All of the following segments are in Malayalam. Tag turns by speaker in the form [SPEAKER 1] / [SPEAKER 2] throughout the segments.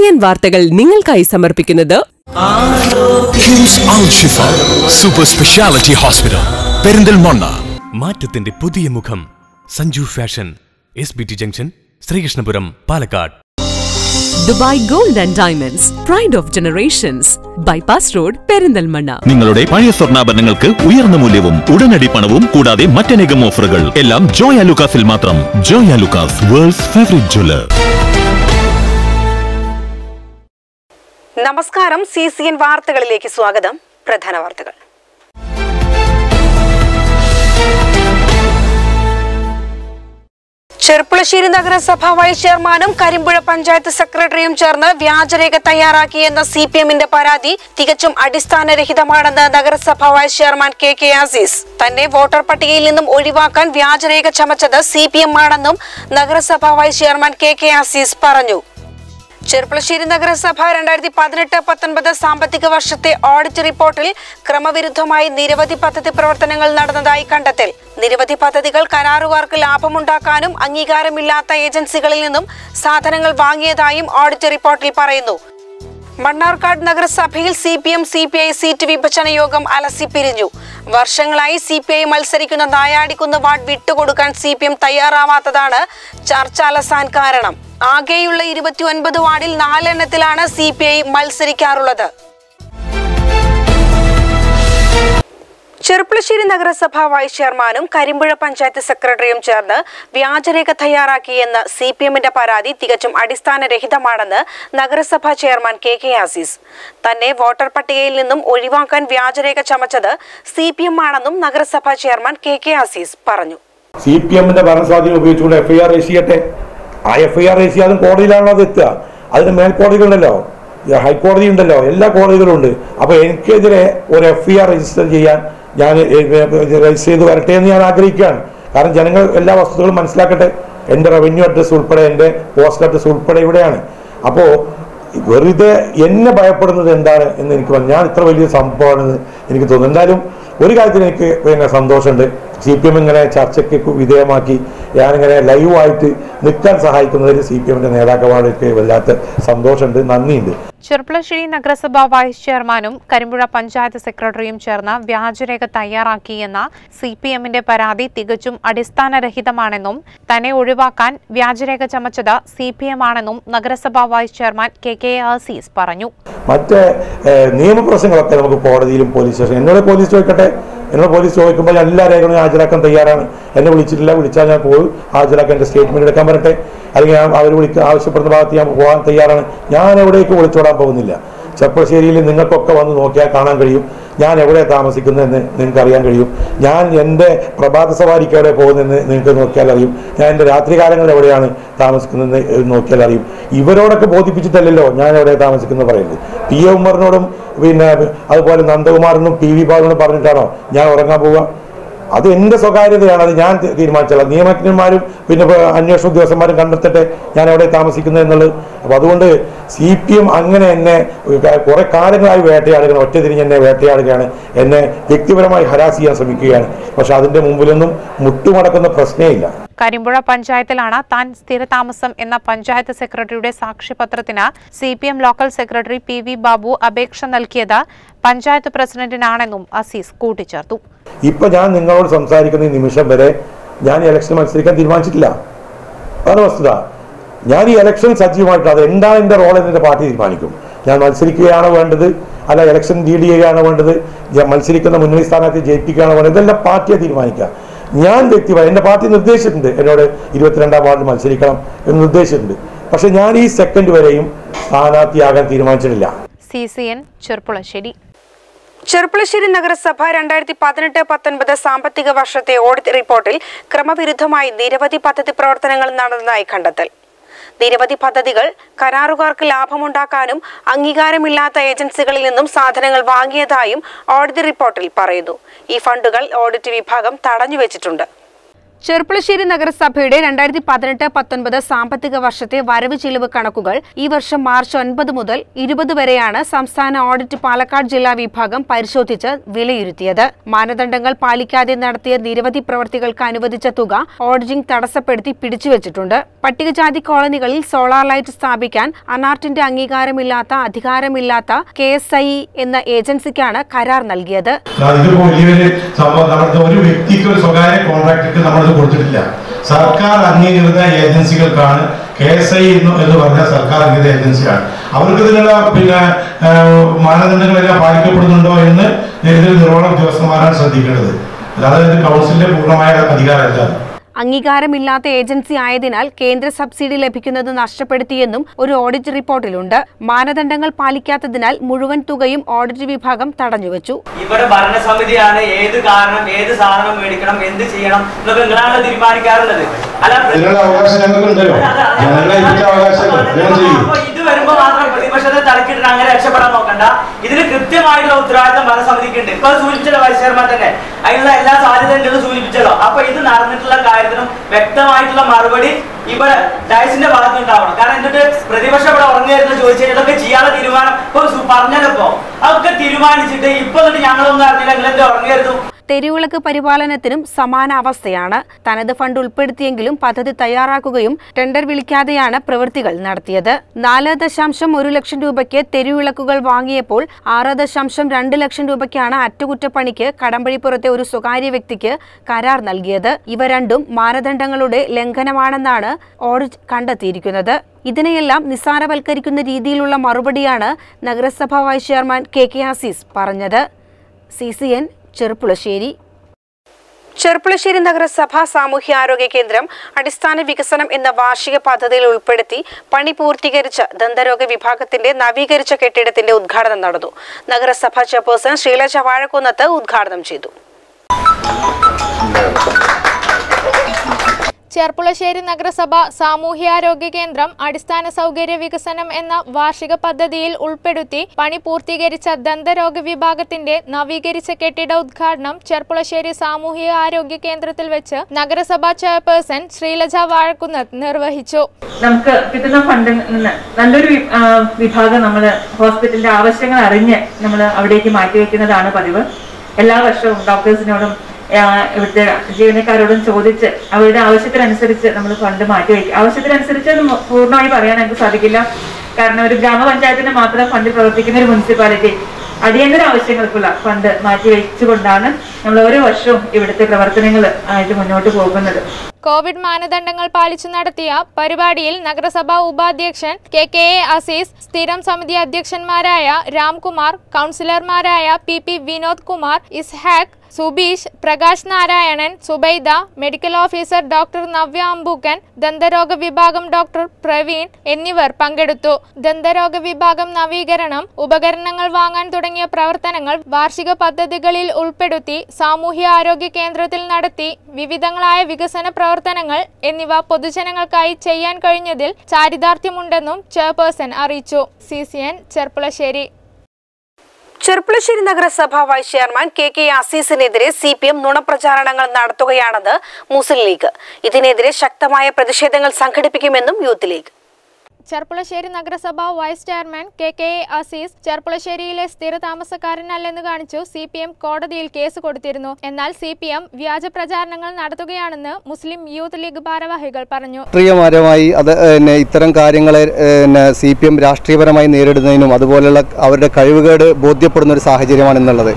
[SPEAKER 1] എൻ വാർത്തകൾ നിങ്ങൾക്കായി സമർപ്പിക്കുന്നത്
[SPEAKER 2] KIMS Al Shifa super speciality hospital Perinthalmanna
[SPEAKER 3] മാറ്റത്തിന്റെ പുതിയ മുഖം Sanju fashion S B T junction Sreekrishnapuram Palakkad
[SPEAKER 1] Dubai gold and diamonds pride of generations bypass road Perinthalmanna
[SPEAKER 4] നിങ്ങളുടെ പഴയ സ്വർണ്ണാഭരണങ്ങൾക്ക് ഉയർന്ന മൂല്യവും ഉടനടി പണവും കൂടാതെ മറ്റനേകം ഓഫറുകൾ എല്ലാം ജോയ ലുക്കാസിൽ മാത്രം Joyalukkas world's favourite jeweller
[SPEAKER 5] നമസ്കാരം സി സി എൻ വാർത്തകളിലേക്ക് സ്വാഗതം പ്രധാന വാർത്തകൾ ചെർപ്പുളശ്ശേരി നഗരസഭ വൈസ് ചെയർമാനും കരിമ്പുഴ പഞ്ചായത്ത് സെക്രട്ടറിയും ചേർന്ന് വ്യാജരേഖ തയ്യാറാക്കിയെന്ന സി പി എമ്മിന്റെ പരാതി തികച്ചും അടിസ്ഥാനരഹിതമാണെന്ന് നഗരസഭ vice chairman K K Azeez തന്നെ വോട്ടർ പട്ടികയിൽ നിന്നും ഒഴിവാക്കാൻ വ്യാജരേഖ ചമച്ചത് സി പി എം ആണെന്നും നഗരസഭ vice chairman K K Azeez പറഞ്ഞു ചെർപ്പളശ്ശേരി നഗരസഭ രണ്ടായിരത്തി പതിനെട്ട് പത്തൊൻപത് സാമ്പത്തിക വർഷത്തെ ഓഡിറ്റ് റിപ്പോർട്ടിൽ ക്രമവിരുദ്ധമായി നിരവധി പദ്ധതി പ്രവർത്തനങ്ങൾ നടന്നതായി കണ്ടെത്തൽ നിരവധി പദ്ധതികൾ കരാറുകാർക്ക് ലാഭമുണ്ടാക്കാനും അംഗീകാരമില്ലാത്ത ഏജൻസികളിൽ നിന്നും സാധനങ്ങൾ വാങ്ങിയതായും ഓഡിറ്റ് റിപ്പോർട്ടിൽ പറയുന്നു മണ്ണാർക്കാട് നഗരസഭയിൽ C P M C P I seat വിഭജന യോഗം അലസി പിരിഞ്ഞു വർഷങ്ങളായി സി പി ഐ മത്സരിക്കുന്ന നായാടിക്കുന്ന് വാർഡ് വിട്ടുകൊടുക്കാൻ സി പി എം തയ്യാറാവാത്തതാണ് ചർച്ച അലസാൻ കാരണം ആകെയുള്ള ഇരുപത്തി ഒൻപത് വാർഡിൽ നാലെണ്ണത്തിലാണ് സി പി ഐ മത്സരിക്കാറുള്ളത് ചെറുപ്പളശ്ശേരി നഗരസഭ വൈസ് ചെയർമാനും കരിമ്പുഴ പഞ്ചായത്ത് സെക്രട്ടറിയും ചേർന്ന് വ്യാജരേഖ തയ്യാറാക്കിയെന്ന സി പി എമ്മിന്റെ പരാതി തികച്ചും അടിസ്ഥാനരഹിതമാണെന്ന് നഗരസഭാ ചെയർമാൻ കെ കെ ആസീസ് തന്നെ വോട്ടർ പട്ടികയിൽ നിന്നും ഒഴിവാക്കാൻ വ്യാജരേഖ ചമച്ചത് സി പി എം ആണെന്നും നഗരസഭാ ചെയർമാൻ കെ കെ ആസീസ് പറഞ്ഞു
[SPEAKER 6] സി പി എമ്മിന്റെ ഭരണസ്വാധീനം ഉപയോഗിച്ചുകൊണ്ട് എഫ് ഐ ആർ രജിസ്റ്റർ ചെയ്യട്ടെ ആ എഫ് ഐ ആർ രജിസ്റ്റർ ചെയ്യാതും കോടതിയിലാണല്ലോ അത് എത്തുക അതിന് മേൽക്കോടതികളുണ്ടല്ലോ ഈ ഹൈക്കോടതി ഉണ്ടല്ലോ എല്ലാ കോടതികളും ഉണ്ട് അപ്പൊ എനിക്കെതിരെ ഒരു എഫ് ഐ ആർ രജിസ്റ്റർ ചെയ്യാൻ ഞാൻ രജിസ്റ്റർ ചെയ്ത് വരട്ടെ എന്ന് ഞാൻ ആഗ്രഹിക്കുകയാണ് കാരണം ജനങ്ങൾ എല്ലാ വസ്തുക്കളും മനസ്സിലാക്കട്ടെ എൻ്റെ റവന്യൂ അഡ്രസ്സ് ഉൾപ്പെടെ എൻ്റെ പോസ്റ്റ് അഡ്രസ്സ് ഉൾപ്പെടെ ഇവിടെയാണ് അപ്പോൾ വെറുതെ എന്നെ ഭയപ്പെടുന്നത് എന്താണ് എന്ന് എനിക്ക് പറഞ്ഞു ഞാൻ ഇത്ര വലിയ സംഭവമാണെന്ന് എനിക്ക് തോന്നുന്നു എന്തായാലും ഒരു കാര്യത്തിൽ എനിക്ക് പിന്നെ സന്തോഷമുണ്ട് സി പി എം ഇങ്ങനെ ചർച്ചയ്ക്ക് വിധേയമാക്കി ഞാനിങ്ങനെ ലൈവായിട്ട് നിൽക്കാൻ സഹായിക്കുന്നതിൽ സി പി എമ്മിൻ്റെ നേതാക്കന്മാർക്ക് വല്ലാത്ത സന്തോഷമുണ്ട് നന്ദിയുണ്ട്
[SPEAKER 7] ചെർപ്പളശ്ശേരി നഗരസഭ വൈസ് ചെയർമാനും കരിമ്പുഴ പഞ്ചായത്ത് സെക്രട്ടറിയും ചേർന്ന് വ്യാജരേഖ തയ്യാറാക്കിയെന്ന സി പി എമ്മിന്റെ പരാതി തികച്ചും അടിസ്ഥാനരഹിതമാണെന്നും തന്നെ ഒഴിവാക്കാൻ വ്യാജരേഖ ചമച്ചത് സി പി എം ആണെന്നും നഗരസഭാ vice chairman K K Azeez പറഞ്ഞു
[SPEAKER 6] മറ്റ് ഏഹ്, നിയമപ്രശ്നങ്ങളൊക്കെ നമുക്ക് കോടതിയിലും പോലീസ് സ്റ്റേഷൻ എന്നോട് പോലീസ് ചോദിക്കട്ടെ എന്നോട് പോലീസ് ചോദിക്കുമ്പോൾ ഞാൻ എല്ലാ രേഖകളും ഞാൻ ഹാജരാക്കാൻ തയ്യാറാണ് എന്നെ വിളിച്ചിട്ടില്ല വിളിച്ചാൽ ഞാൻ പോയി ഹാജരാക്കാൻ എൻ്റെ സ്റ്റേറ്റ്മെന്റ് എടുക്കാൻ പറയട്ടെ അല്ലെങ്കിൽ ഞാൻ അവർ വിളിക്ക ആവശ്യപ്പെടുന്ന ഭാഗത്ത് ഞാൻ പോകാൻ തയ്യാറാണ് ഞാൻ എവിടേക്ക് വിളിച്ചോടാൻ പോകുന്നില്ല ചെപ്പശ്ശേരിയിൽ നിങ്ങൾക്കൊക്കെ വന്ന് നോക്കിയാൽ കാണാൻ കഴിയും ഞാൻ എവിടെ താമസിക്കുന്നതെന്ന് നിങ്ങൾക്ക് അറിയാൻ കഴിയും ഞാൻ എൻ്റെ പ്രഭാത സവാരിക്ക് എവിടെ പോകുന്നതെന്ന് നിങ്ങൾക്ക് നോക്കിയാൽ അറിയും ഞാൻ എൻ്റെ രാത്രികാലങ്ങളിൽ എവിടെയാണ് താമസിക്കുന്നതെന്ന് നോക്കിയാൽ അറിയും ഇവരോടൊക്കെ ബോധിപ്പിച്ചിട്ടല്ലല്ലോ ഞാൻ എവിടെ താമസിക്കുന്നത് പറയുന്നത് പി എ ഉമ്മറിനോടും പിന്നെ അതുപോലെ നന്ദകുമാറിനും പി വി ബാബുവിനും പറഞ്ഞിട്ടാണോ ഞാൻ ഉറങ്ങാൻ പോവുക അത് എന്റെ സ്വകാര്യതയാണ് അത് ഞാൻ തി- തീരുമാനിച്ചോളാം നിയമജ്ഞന്മാരും പിന്നെ ഇപ്പൊ അന്വേഷണ ഉദ്യോഗസ്ഥന്മാരും കണ്ടെത്തട്ടെ ഞാൻ എവിടെ താമസിക്കുന്നത് എന്നുള്ളത് അപ്പൊ അതുകൊണ്ട് സി പി എം അങ്ങനെ എന്നെ കുറെ കാലങ്ങളായി വേട്ടയാടുകയാണ് ഒറ്റ തിരിഞ്ഞ് എന്നെ വേട്ടയാടുകയാണ് എന്നെ വ്യക്തിപരമായി ഹരാസ് ചെയ്യാൻ ശ്രമിക്കുകയാണ് പക്ഷെ അതിന്റെ മുമ്പിലൊന്നും മുട്ടുമടക്കുന്ന പ്രശ്നേ ഇല്ല
[SPEAKER 7] കരിമ്പുഴ പഞ്ചായത്തിലാണ് താൻ സ്ഥിരതാമസം എന്ന പഞ്ചായത്ത് സെക്രട്ടറിയുടെ സാക്ഷ്യപത്രത്തിന് C P M local secretary P V Babu അപേക്ഷ നൽകിയത് പഞ്ചായത്ത് പ്രസിഡന്റിനാണെന്നും അസീസ് കൂട്ടിച്ചേർത്തു
[SPEAKER 6] ഇപ്പൊ ഞാൻ നിങ്ങളോട് സംസാരിക്കുന്ന ഈ നിമിഷം വരെ ഞാൻ ഈ ഇലക്ഷൻ മത്സരിക്കാൻ തീരുമാനിച്ചിട്ടില്ല അതാണ് വസ്തുത ഞാൻ ഈ ഇലക്ഷൻ സജീവമായിട്ട് അത് എന്താണ് എന്റെ റോൾ എന്ന് എന്റെ പാർട്ടി തീരുമാനിക്കും ഞാൻ മത്സരിക്കുകയാണോ വേണ്ടത് അല്ല ഇലക്ഷൻ ലീഡ് ചെയ്യുകയാണോ വേണ്ടത് ഞാൻ മത്സരിക്കുന്ന മുന്നണി സ്ഥാനാർത്ഥി ജയിപ്പിക്കുകയാണോ വേണ്ടത് ഇതെല്ലാം പാർട്ടിയെ തീരുമാനിക്കുക ഞാൻ വ്യക്തിപരം എന്റെ പാർട്ടി നിർദ്ദേശിച്ചിട്ടുണ്ട് എന്നോട് ഇരുപത്തിരണ്ടാം വാർഡിൽ മത്സരിക്കണം എന്ന് നിർദ്ദേശിച്ചിട്ടുണ്ട് പക്ഷെ ഞാൻ ഈ സെക്കൻഡ് വരെയും സ്ഥാനാർത്ഥിയാകാൻ തീരുമാനിച്ചിട്ടില്ല
[SPEAKER 7] C C N Cherpulassery
[SPEAKER 5] Cherpulassery നഗരസഭ രണ്ടായിരത്തി പതിനെട്ട് പത്തൊൻപത് സാമ്പത്തിക വർഷത്തെ ഓഡിറ്റ് റിപ്പോർട്ടിൽ ക്രമവിരുദ്ധമായി നിരവധി പദ്ധതി പ്രവർത്തനങ്ങൾ നടന്നതായി കണ്ടെത്തൽ നിരവധി പദ്ധതികൾ കരാറുകാർക്ക് ലാഭമുണ്ടാക്കാനും അംഗീകാരമില്ലാത്ത ഏജൻസികളിൽ നിന്നും സാധനങ്ങൾ വാങ്ങിയതായും ഓഡിറ്റ് റിപ്പോർട്ടിൽ പറയുന്നു ഈ ഫണ്ടുകൾ ഓഡിറ്റ് വിഭാഗം തടഞ്ഞുവെച്ചിട്ടുണ്ട് ചെർപ്പുളശ്ശേരി നഗരസഭയുടെ രണ്ടായിരത്തി പതിനെട്ട് പത്തൊൻപത് സാമ്പത്തിക വർഷത്തെ വരവ് ചിലവ് കണക്കുകൾ ഈ വർഷം മാർച്ച് ഒൻപത് മുതൽ ഇരുപത് വരെയാണ് സംസ്ഥാന ഓഡിറ്റ് പാലക്കാട് ജില്ലാ വിഭാഗം പരിശോധിച്ച് വിലയിരുത്തിയത് മാനദണ്ഡങ്ങൾ പാലിക്കാതെ നടത്തിയ നിരവധി പ്രവൃത്തികൾക്ക് അനുവദിച്ച തുക ഓഡിറ്റിംഗ് തടസ്സപ്പെടുത്തി പിടിച്ചുവച്ചിട്ടുണ്ട് പട്ടികജാതി കോളനികളിൽ സോളാർ ലൈറ്റ് സ്ഥാപിക്കാൻ അനാർട്ടിന്റെ അംഗീകാരമില്ലാത്ത അധികാരമില്ലാത്ത കെ എസ് ഐ എന്ന ഏജൻസിക്കാണ് കരാർ നൽകിയത്
[SPEAKER 6] ഇതിപ്പോ വലിയൊരു സംഭവം നമ്മുടെ ഒരു വ്യക്തിക്ക് ഒരു സ്വകാര്യ കോൺട്രാക്ടർക്ക് നമ്മളത് കൊടുത്തിട്ടില്ല സർക്കാർ അംഗീകൃത ഏജൻസികൾക്കാണ് കെ എസ് ഐ എന്ന് പറഞ്ഞ സർക്കാർ അംഗീകൃത ഏജൻസിയാണ് അവർക്ക് ഇതിനുള്ള പിന്നെ ആ, മാനദണ്ഡങ്ങളെല്ലാം പാലിക്കപ്പെടുന്നുണ്ടോ എന്ന് ഇതിൽ നിർവഹണ ഉദ്യോഗസ്ഥന്മാരാണ് ശ്രദ്ധിക്കേണ്ടത് അല്ലാതെ ഇത് കൗൺസിലിന്റെ പൂർണ്ണമായ അധികാരമല്ല
[SPEAKER 5] അംഗീകാരമില്ലാത്ത ഏജൻസി ആയതിനാൽ കേന്ദ്ര സബ്സിഡി ലഭിക്കുന്നത് നഷ്ടപ്പെടുത്തിയെന്നും ഒരു ഓഡിറ്റ് റിപ്പോർട്ടിലുണ്ട് മാനദണ്ഡങ്ങൾ പാലിക്കാത്തതിനാൽ മുഴുവൻ തുകയും ഓഡിറ്റ് വിഭാഗം തടഞ്ഞുവച്ചു
[SPEAKER 8] ഇവിടെ ഭരണസമിതിയാണ് ഏത് കാരണം ഏത് സാധനം മേടിക്കണം എന്ത് ചെയ്യണം എന്നൊക്കെ നിങ്ങളാണല്ലോ തീരുമാനിക്കാറുള്ളത് അല്ല
[SPEAKER 6] ഇതിനുള്ള അവകാശം ഞങ്ങൾക്കുണ്ടല്ലോ ജനങ്ങളെ ഏൽപ്പിച്ച അവകാശമല്ലേ ഞങ്ങൾ ചെയ്യും
[SPEAKER 8] അപ്പൊ ഇത് വരുമ്പോ മാത്രം പ്രതിപക്ഷത്തെ തലക്കിട്ട് അങ്ങനെ രക്ഷപ്പെടാൻ നോക്കണ്ട ഇതിന് കൃത്യമായിട്ടുള്ള ഉത്തരവാദിത്തം ഭരണസമിതിക്ക് ഉണ്ട് ഇപ്പൊ അത് സൂചിപ്പിച്ചല്ലോ വൈസ് ചെയർമാൻ തന്നെ അതിനുള്ള എല്ലാ സാധ്യതയും ഉണ്ടെന്ന് സൂചിപ്പിച്ചല്ലോ അപ്പൊ ഇത് നടന്നിട്ടുള്ള കാര്യത്തിനും വ്യക്തമായിട്ടുള്ള മറുപടി ഇവിടെ ഡയസിന്റെ ഭാഗത്ത് ഉണ്ടാവണം കാരണം എന്നിട്ട് പ്രതിപക്ഷം ഇവിടെ ഉറങ്ങുകയായിരുന്നു ചോദിച്ചാൽ ഇതൊക്കെ ചെയ്യാനുള്ള തീരുമാനം ഇപ്പൊ സു- പറഞ്ഞല്ലോ അതൊക്കെ തീരുമാനിച്ചിട്ട് ഇപ്പൊ എന്നിട്ട് ഞങ്ങളൊന്നും അറിഞ്ഞില്ല നിങ്ങൾ എന്താ ഉറങ്ങുകയായിരുന്നു
[SPEAKER 5] തെരുവിളക്ക് പരിപാലനത്തിനും സമാന അവസ്ഥയാണ് തനത് ഫണ്ട് ഉൾപ്പെടുത്തിയെങ്കിലും പദ്ധതി തയ്യാറാക്കുകയും ടെൻഡർ വിളിക്കാതെയാണ് പ്രവൃത്തികൾ നടത്തിയത് നാല് ദശാംശം ഒരു ലക്ഷം രൂപയ്ക്ക് തെരുവിളക്കുകൾ വാങ്ങിയപ്പോൾ ആറ് ദശാംശം രണ്ട് ലക്ഷം രൂപയ്ക്കാണ് അറ്റകുറ്റപ്പണിക്ക് കടമ്പഴിപ്പുറത്തെ ഒരു സ്വകാര്യ വ്യക്തിക്ക് കരാർ നൽകിയത് ഇവ രണ്ടും മാനദണ്ഡങ്ങളുടെ ലംഘനമാണെന്നാണ് ഓഡിറ്റ് കണ്ടെത്തിയിരിക്കുന്നത് ഇതിനെയെല്ലാം നിസ്സാരവൽക്കരിക്കുന്ന രീതിയിലുള്ള മറുപടിയാണ് നഗരസഭാ vice chairman K K Azeez പറഞ്ഞത് C C N Cherpulassery Cherpulassery നഗരസഭ സാമൂഹ്യാരോഗ്യ കേന്ദ്രം അടിസ്ഥാന വികസനം എന്ന വാർഷിക പദ്ധതിയിൽ ഉൾപ്പെടുത്തി പണി പൂർത്തീകരിച്ച ദന്തരോഗ വിഭാഗത്തിന്റെ നവീകരിച്ച കെട്ടിടത്തിന്റെ ഉദ്ഘാടനം നടന്നു നഗരസഭാ ചെയർപേഴ്സൺ ശ്രീലജ വാഴക്കുന്നത്ത് ഉദ്ഘാടനം ചെയ്തു
[SPEAKER 9] ചെർപ്പുളശ്ശേരി നഗരസഭ സാമൂഹ്യാരോഗ്യ കേന്ദ്രം അടിസ്ഥാന സൗകര്യ വികസനം എന്ന വാർഷിക പദ്ധതിയിൽ ഉൾപ്പെടുത്തി പണി പൂർത്തീകരിച്ച ദന്തരോഗ വിഭാഗത്തിന്റെ നവീകരിച്ച കെട്ടിട ഉദ്ഘാടനം ചെർപ്പുളശ്ശേരി സാമൂഹിക ആരോഗ്യ കേന്ദ്രത്തിൽ വെച്ച് നഗരസഭാ ചെയർപേഴ്സൺ ശ്രീലജ വാഴക്കുന്നത്ത് നിർവഹിച്ചു
[SPEAKER 10] നമുക്ക് കിട്ടുന്ന ഫണ്ടിൽ നിന്ന് നല്ലൊരു വി- ആ, വിഭാഗം നമ്മൾ ഹോസ്പിറ്റലിന്റെ ആവശ്യങ്ങൾ അറിഞ്ഞ് നമ്മൾ അവിടേക്ക് മാറ്റിവെക്കുന്നതാണ് പതിവ് എല്ലാ വർഷവും ഡോക്ടേഴ്സിനോടും ആ, ഇവിടുത്തെ ജീവനക്കാരോടും ചോദിച്ച് അവരുടെ ആവശ്യത്തിനനുസരിച്ച് നമ്മൾ ഫണ്ട് മാറ്റിവെക്കും ആവശ്യത്തിനനുസരിച്ച് അത് മു- പൂർണ്ണമായി പറയാൻ എനിക്ക് സാധിക്കില്ല കാരണം ഒരു ഗ്രാമപഞ്ചായത്തിന് മാത്രം ഫണ്ടിൽ പ്രവർത്തിക്കുന്ന ഒരു മുനിസിപ്പാലിറ്റി അടിയന്തര ആവശ്യങ്ങൾക്കുള്ള ഫണ്ട് മാറ്റിവെച്ചുകൊണ്ടാണ് നമ്മൾ ഓരോ വർഷവും ഇവിടുത്തെ പ്രവർത്തനങ്ങൾ ആയിട്ട് മുന്നോട്ട് പോകുന്നത്
[SPEAKER 9] കോവിഡ് മാനദണ്ഡങ്ങൾ പാലിച്ചു നടത്തിയ പരിപാടിയിൽ നഗരസഭാ ഉപാധ്യക്ഷൻ കെ കെ എ അസീസ് സ്ഥിരം സമിതി അധ്യക്ഷന്മാരായ രാംകുമാർ കൗൺസിലർമാരായ P P Vinod Kumar Ishaq Subeesh Prakash Narayanan Subaida medical officer doctor Navya Ambookan ദന്തരോഗ വിഭാഗം ഡോക്ടർ പ്രവീൺ എന്നിവർ പങ്കെടുത്തു ദന്തരോഗ വിഭാഗം നവീകരണം ഉപകരണങ്ങൾ വാങ്ങാൻ തുടങ്ങിയ പ്രവർത്തനങ്ങൾ വാർഷിക പദ്ധതികളിൽ ഉൾപ്പെടുത്തി സാമൂഹ്യ ആരോഗ്യ കേന്ദ്രത്തിൽ നടത്തി വിവിധങ്ങളായ വികസന പ്രവർത്തനങ്ങൾ എന്നിവ പൊതുജനങ്ങൾക്കായി ചെയ്യാൻ കഴിഞ്ഞതിൽ ചാരിതാർത്ഥ്യമുണ്ടെന്നും ചെയർപേഴ്സൺ അറിയിച്ചു C C N Cherpulassery
[SPEAKER 5] Cherpulassery നഗരസഭ വൈസ് ചെയർമാൻ കെ കെ അസീസിനെതിരെ സി പി എം നുണപ്രചാരണങ്ങൾ നടത്തുകയാണെന്ന് മുസ്ലിം ലീഗ് ഇതിനെതിരെ ശക്തമായ പ്രതിഷേധങ്ങൾ സംഘടിപ്പിക്കുമെന്നും യൂത്ത് ലീഗ്
[SPEAKER 9] ചെർപ്പുളശ്ശേരി നഗരസഭ vice chairman K K A Azeez ചെർപ്പുളശ്ശേരിയിലെ സ്ഥിര താമസക്കാരനല്ലെന്ന് കാണിച്ചു സി പി എം കോടതിയിൽ കേസ് കൊടുത്തിരുന്നു എന്നാൽ സി പി എം വ്യാജ പ്രചാരണങ്ങൾ നടത്തുകയാണെന്ന് മുസ്ലിം യൂത്ത് ലീഗ് ഭാരവാഹികൾ പറഞ്ഞു
[SPEAKER 11] രാഷ്ട്രീയപരമായി അത് പിന്നെ ഇത്തരം കാര്യങ്ങളെ പിന്നെ സി പി എം രാഷ്ട്രീയപരമായി നേരിടുന്നതിനും അതുപോലെയുള്ള അവരുടെ കഴിവുകേട് ബോധ്യപ്പെടുന്ന ഒരു സാഹചര്യമാണ് ഇന്നുള്ളത്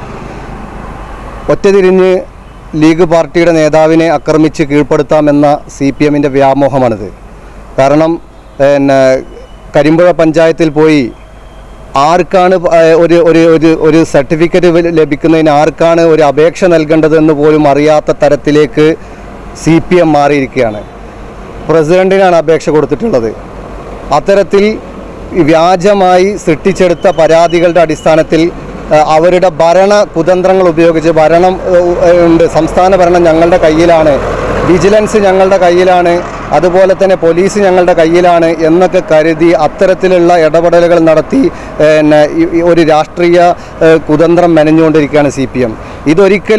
[SPEAKER 11] ഒറ്റതിരിഞ്ഞ് ലീഗ് പാർട്ടിയുടെ നേതാവിനെ ആക്രമിച്ച് കീഴ്പ്പെടുത്താമെന്ന സി പി എമ്മിൻ്റെ വ്യാമോഹമാണിത് കാരണം പിന്നെ കരിമ്പുഴ പഞ്ചായത്തിൽ പോയി ആർക്കാണ് പ- ഏ, ഒരു ഒരു ഒരു ഒരു സർട്ടിഫിക്കറ്റ് വ- ലഭിക്കുന്നതിന് ആർക്കാണ് ഒരു അപേക്ഷ നൽകേണ്ടതെന്ന് പോലും അറിയാത്ത തരത്തിലേക്ക് സി പി എം മാറിയിരിക്കുകയാണ് പ്രസിഡന്റിനാണ് അപേക്ഷ കൊടുത്തിട്ടുള്ളത് അത്തരത്തിൽ വ്യാജമായി സൃഷ്ടിച്ചെടുത്ത പരാതികളുടെ അടിസ്ഥാനത്തിൽ ഏ, അവരുടെ ഭരണ കുതന്ത്രങ്ങൾ ഉപയോഗിച്ച് ഭരണം ഏ, ഏ, ഉണ്ട് സംസ്ഥാന ഭരണം ഞങ്ങളുടെ കയ്യിലാണ് വിജിലൻസ് ഞങ്ങളുടെ കയ്യിലാണ് അതുപോലെ തന്നെ പോലീസ് ഞങ്ങളുടെ കയ്യിലാണ് എന്നൊക്കെ കരുതി അത്തരത്തിലുള്ള ഇടപെടലുകൾ നടത്തി പിന്നെ ഈ- ഈ ഒരു രാഷ്ട്രീയ ഏ, കുതന്ത്രം മെനഞ്ഞുകൊണ്ടിരിക്കുകയാണ് സി പി എം ഇതൊരിക്കലും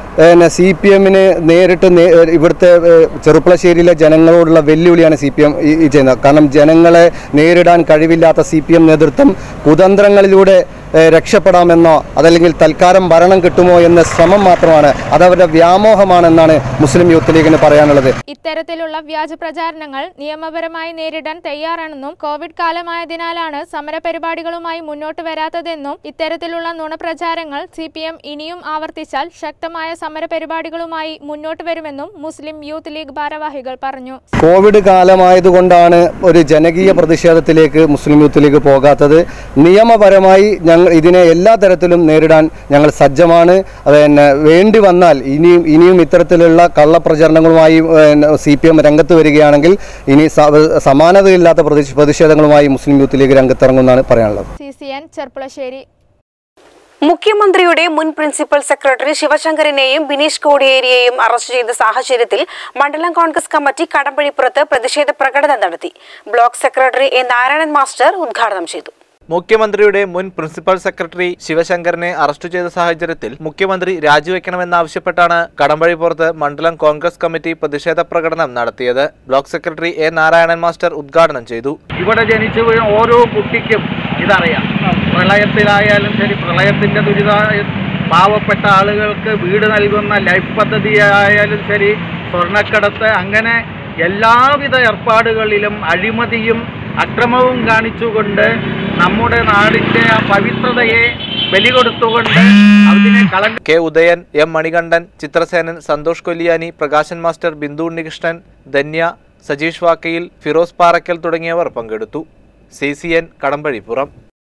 [SPEAKER 11] സി പി എമ്മിന് നേരിട്ട് നേ- ഇവിടുത്തെ ഏഹ്, ചെറുപ്പളശ്ശേരിയിലെ ജനങ്ങളോടുള്ള വെല്ലുവിളിയാണ് സി പി എം ഈ ചെയ്യുന്നത് കാരണം ജനങ്ങളെ നേരിടാൻ കഴിവില്ലാത്ത സി പി എം നേതൃത്വം കുതന്ത്രങ്ങളിലൂടെ ഏഹ്, രക്ഷപ്പെടാമെന്നോ അതല്ലെങ്കിൽ തൽക്കാലം ഭരണം കിട്ടുമോ എന്ന ശ്രമം മാത്രമാണ് അതവരുടെ വ്യാമോഹമാണെന്നാണ് മുസ്ലിം യൂത്ത് ലീഗിന് പറയാനുള്ളത്
[SPEAKER 9] ഇത്തരത്തിലുള്ള വ്യാജ പ്രചാരണങ്ങൾ നിയമപരമായി നേരിടാൻ തയ്യാറാണെന്നും കോവിഡ് കാലമായതിനാലാണ് സമരപരിപാടികളുമായി മുന്നോട്ട് വരാത്തതെന്നും ഇത്തരത്തിലുള്ള നുണപ്രചാരങ്ങൾ സി പി എം ഇനിയും ആവർത്തിച്ചാൽ ശക്തമായ സമരപരിപാടികളുമായി മുന്നോട്ട് വരുമെന്നും മുസ്ലിം യൂത്ത് ലീഗ് ഭാരവാഹികൾ പറഞ്ഞു
[SPEAKER 11] കോവിഡ് കാലമായതുകൊണ്ടാണ് ഒരു ജനകീയ പ്രതിഷേധത്തിലേക്ക് മുസ്ലിം യൂത്ത് ലീഗ് പോകാത്തത് നിയമപരമായി ഞങ്ങൾ ഇതിനെ എല്ലാ തരത്തിലും നേരിടാൻ ഞങ്ങൾ സജ്ജമാണ് അത് തന്നെ വേണ്ടി വന്നാൽ ഇനിയും ഇനിയും ഇത്തരത്തിലുള്ള കള്ളപ്രചരണങ്ങളുമായി സി പി എം രംഗത്ത് വരികയാണെങ്കിൽ ഇനി സ- സമാനതയില്ലാത്ത പ്രതി- പ്രതിഷേധങ്ങളുമായി മുസ്ലിം യൂത്ത് ലീഗ് രംഗത്തിറങ്ങുമെന്നാണ് പറയാനുള്ളത്
[SPEAKER 9] സി സി എൻ ചെർപ്പുളശ്ശേരി
[SPEAKER 5] മുഖ്യമന്ത്രിയുടെ മുൻ പ്രിൻസിപ്പൽ സെക്രട്ടറി ശിവശങ്കറിനെയും ബിനീഷ് കോടിയേരിയെയും അറസ്റ്റ് ചെയ്ത സാഹചര്യത്തിൽ മണ്ഡലം കോൺഗ്രസ് കമ്മിറ്റി കടമ്പഴിപ്പുറത്ത് പ്രതിഷേധ പ്രകടനം നടത്തി block secretary A Narayanan master ഉദ്ഘാടനം ചെയ്തു
[SPEAKER 12] മുഖ്യമന്ത്രിയുടെ മുൻ പ്രിൻസിപ്പൽ സെക്രട്ടറി ശിവശങ്കറിനെ അറസ്റ്റ് ചെയ്ത സാഹചര്യത്തിൽ മുഖ്യമന്ത്രി രാജിവെക്കണമെന്നാവശ്യപ്പെട്ടാണ് കടമ്പഴിപ്പുറത്ത് മണ്ഡലം കോൺഗ്രസ് കമ്മിറ്റി പ്രതിഷേധ പ്രകടനം നടത്തിയത് block secretary A Narayanan master ഉദ്ഘാടനം ചെയ്തു
[SPEAKER 13] ഇവിടെ ജനിച്ചു വീണ ഓരോ കുട്ടിക്കും ഇതറിയാം പ്രളയത്തിലായാലും ശരി പ്രളയത്തിൻ്റെ ദുരിത പാവപ്പെട്ട ആളുകൾക്ക് വീട് നൽകുന്ന ലൈഫ് പദ്ധതി ആയാലും ശരി സ്വർണ്ണക്കടത്ത് അങ്ങനെ എല്ലാവിധ ഏർപ്പാടുകളിലും അഴിമതിയും അക്രമവും കാണിച്ചുകൊണ്ട് നമ്മുടെ നാടിൻ്റെ ആ പവിത്രതയെ ബലി കൊടുത്തുകൊണ്ട് അതിനെ കളങ്ക
[SPEAKER 12] K Udayan M Manikandan Chitrasenan Santhosh Kolliyani Prakashan master Bindu Unnikrishnan Dhanya Sajeesh Vakkayil Firoz Parakkal തുടങ്ങിയവർ പങ്കെടുത്തു C C N Kadambazhipuram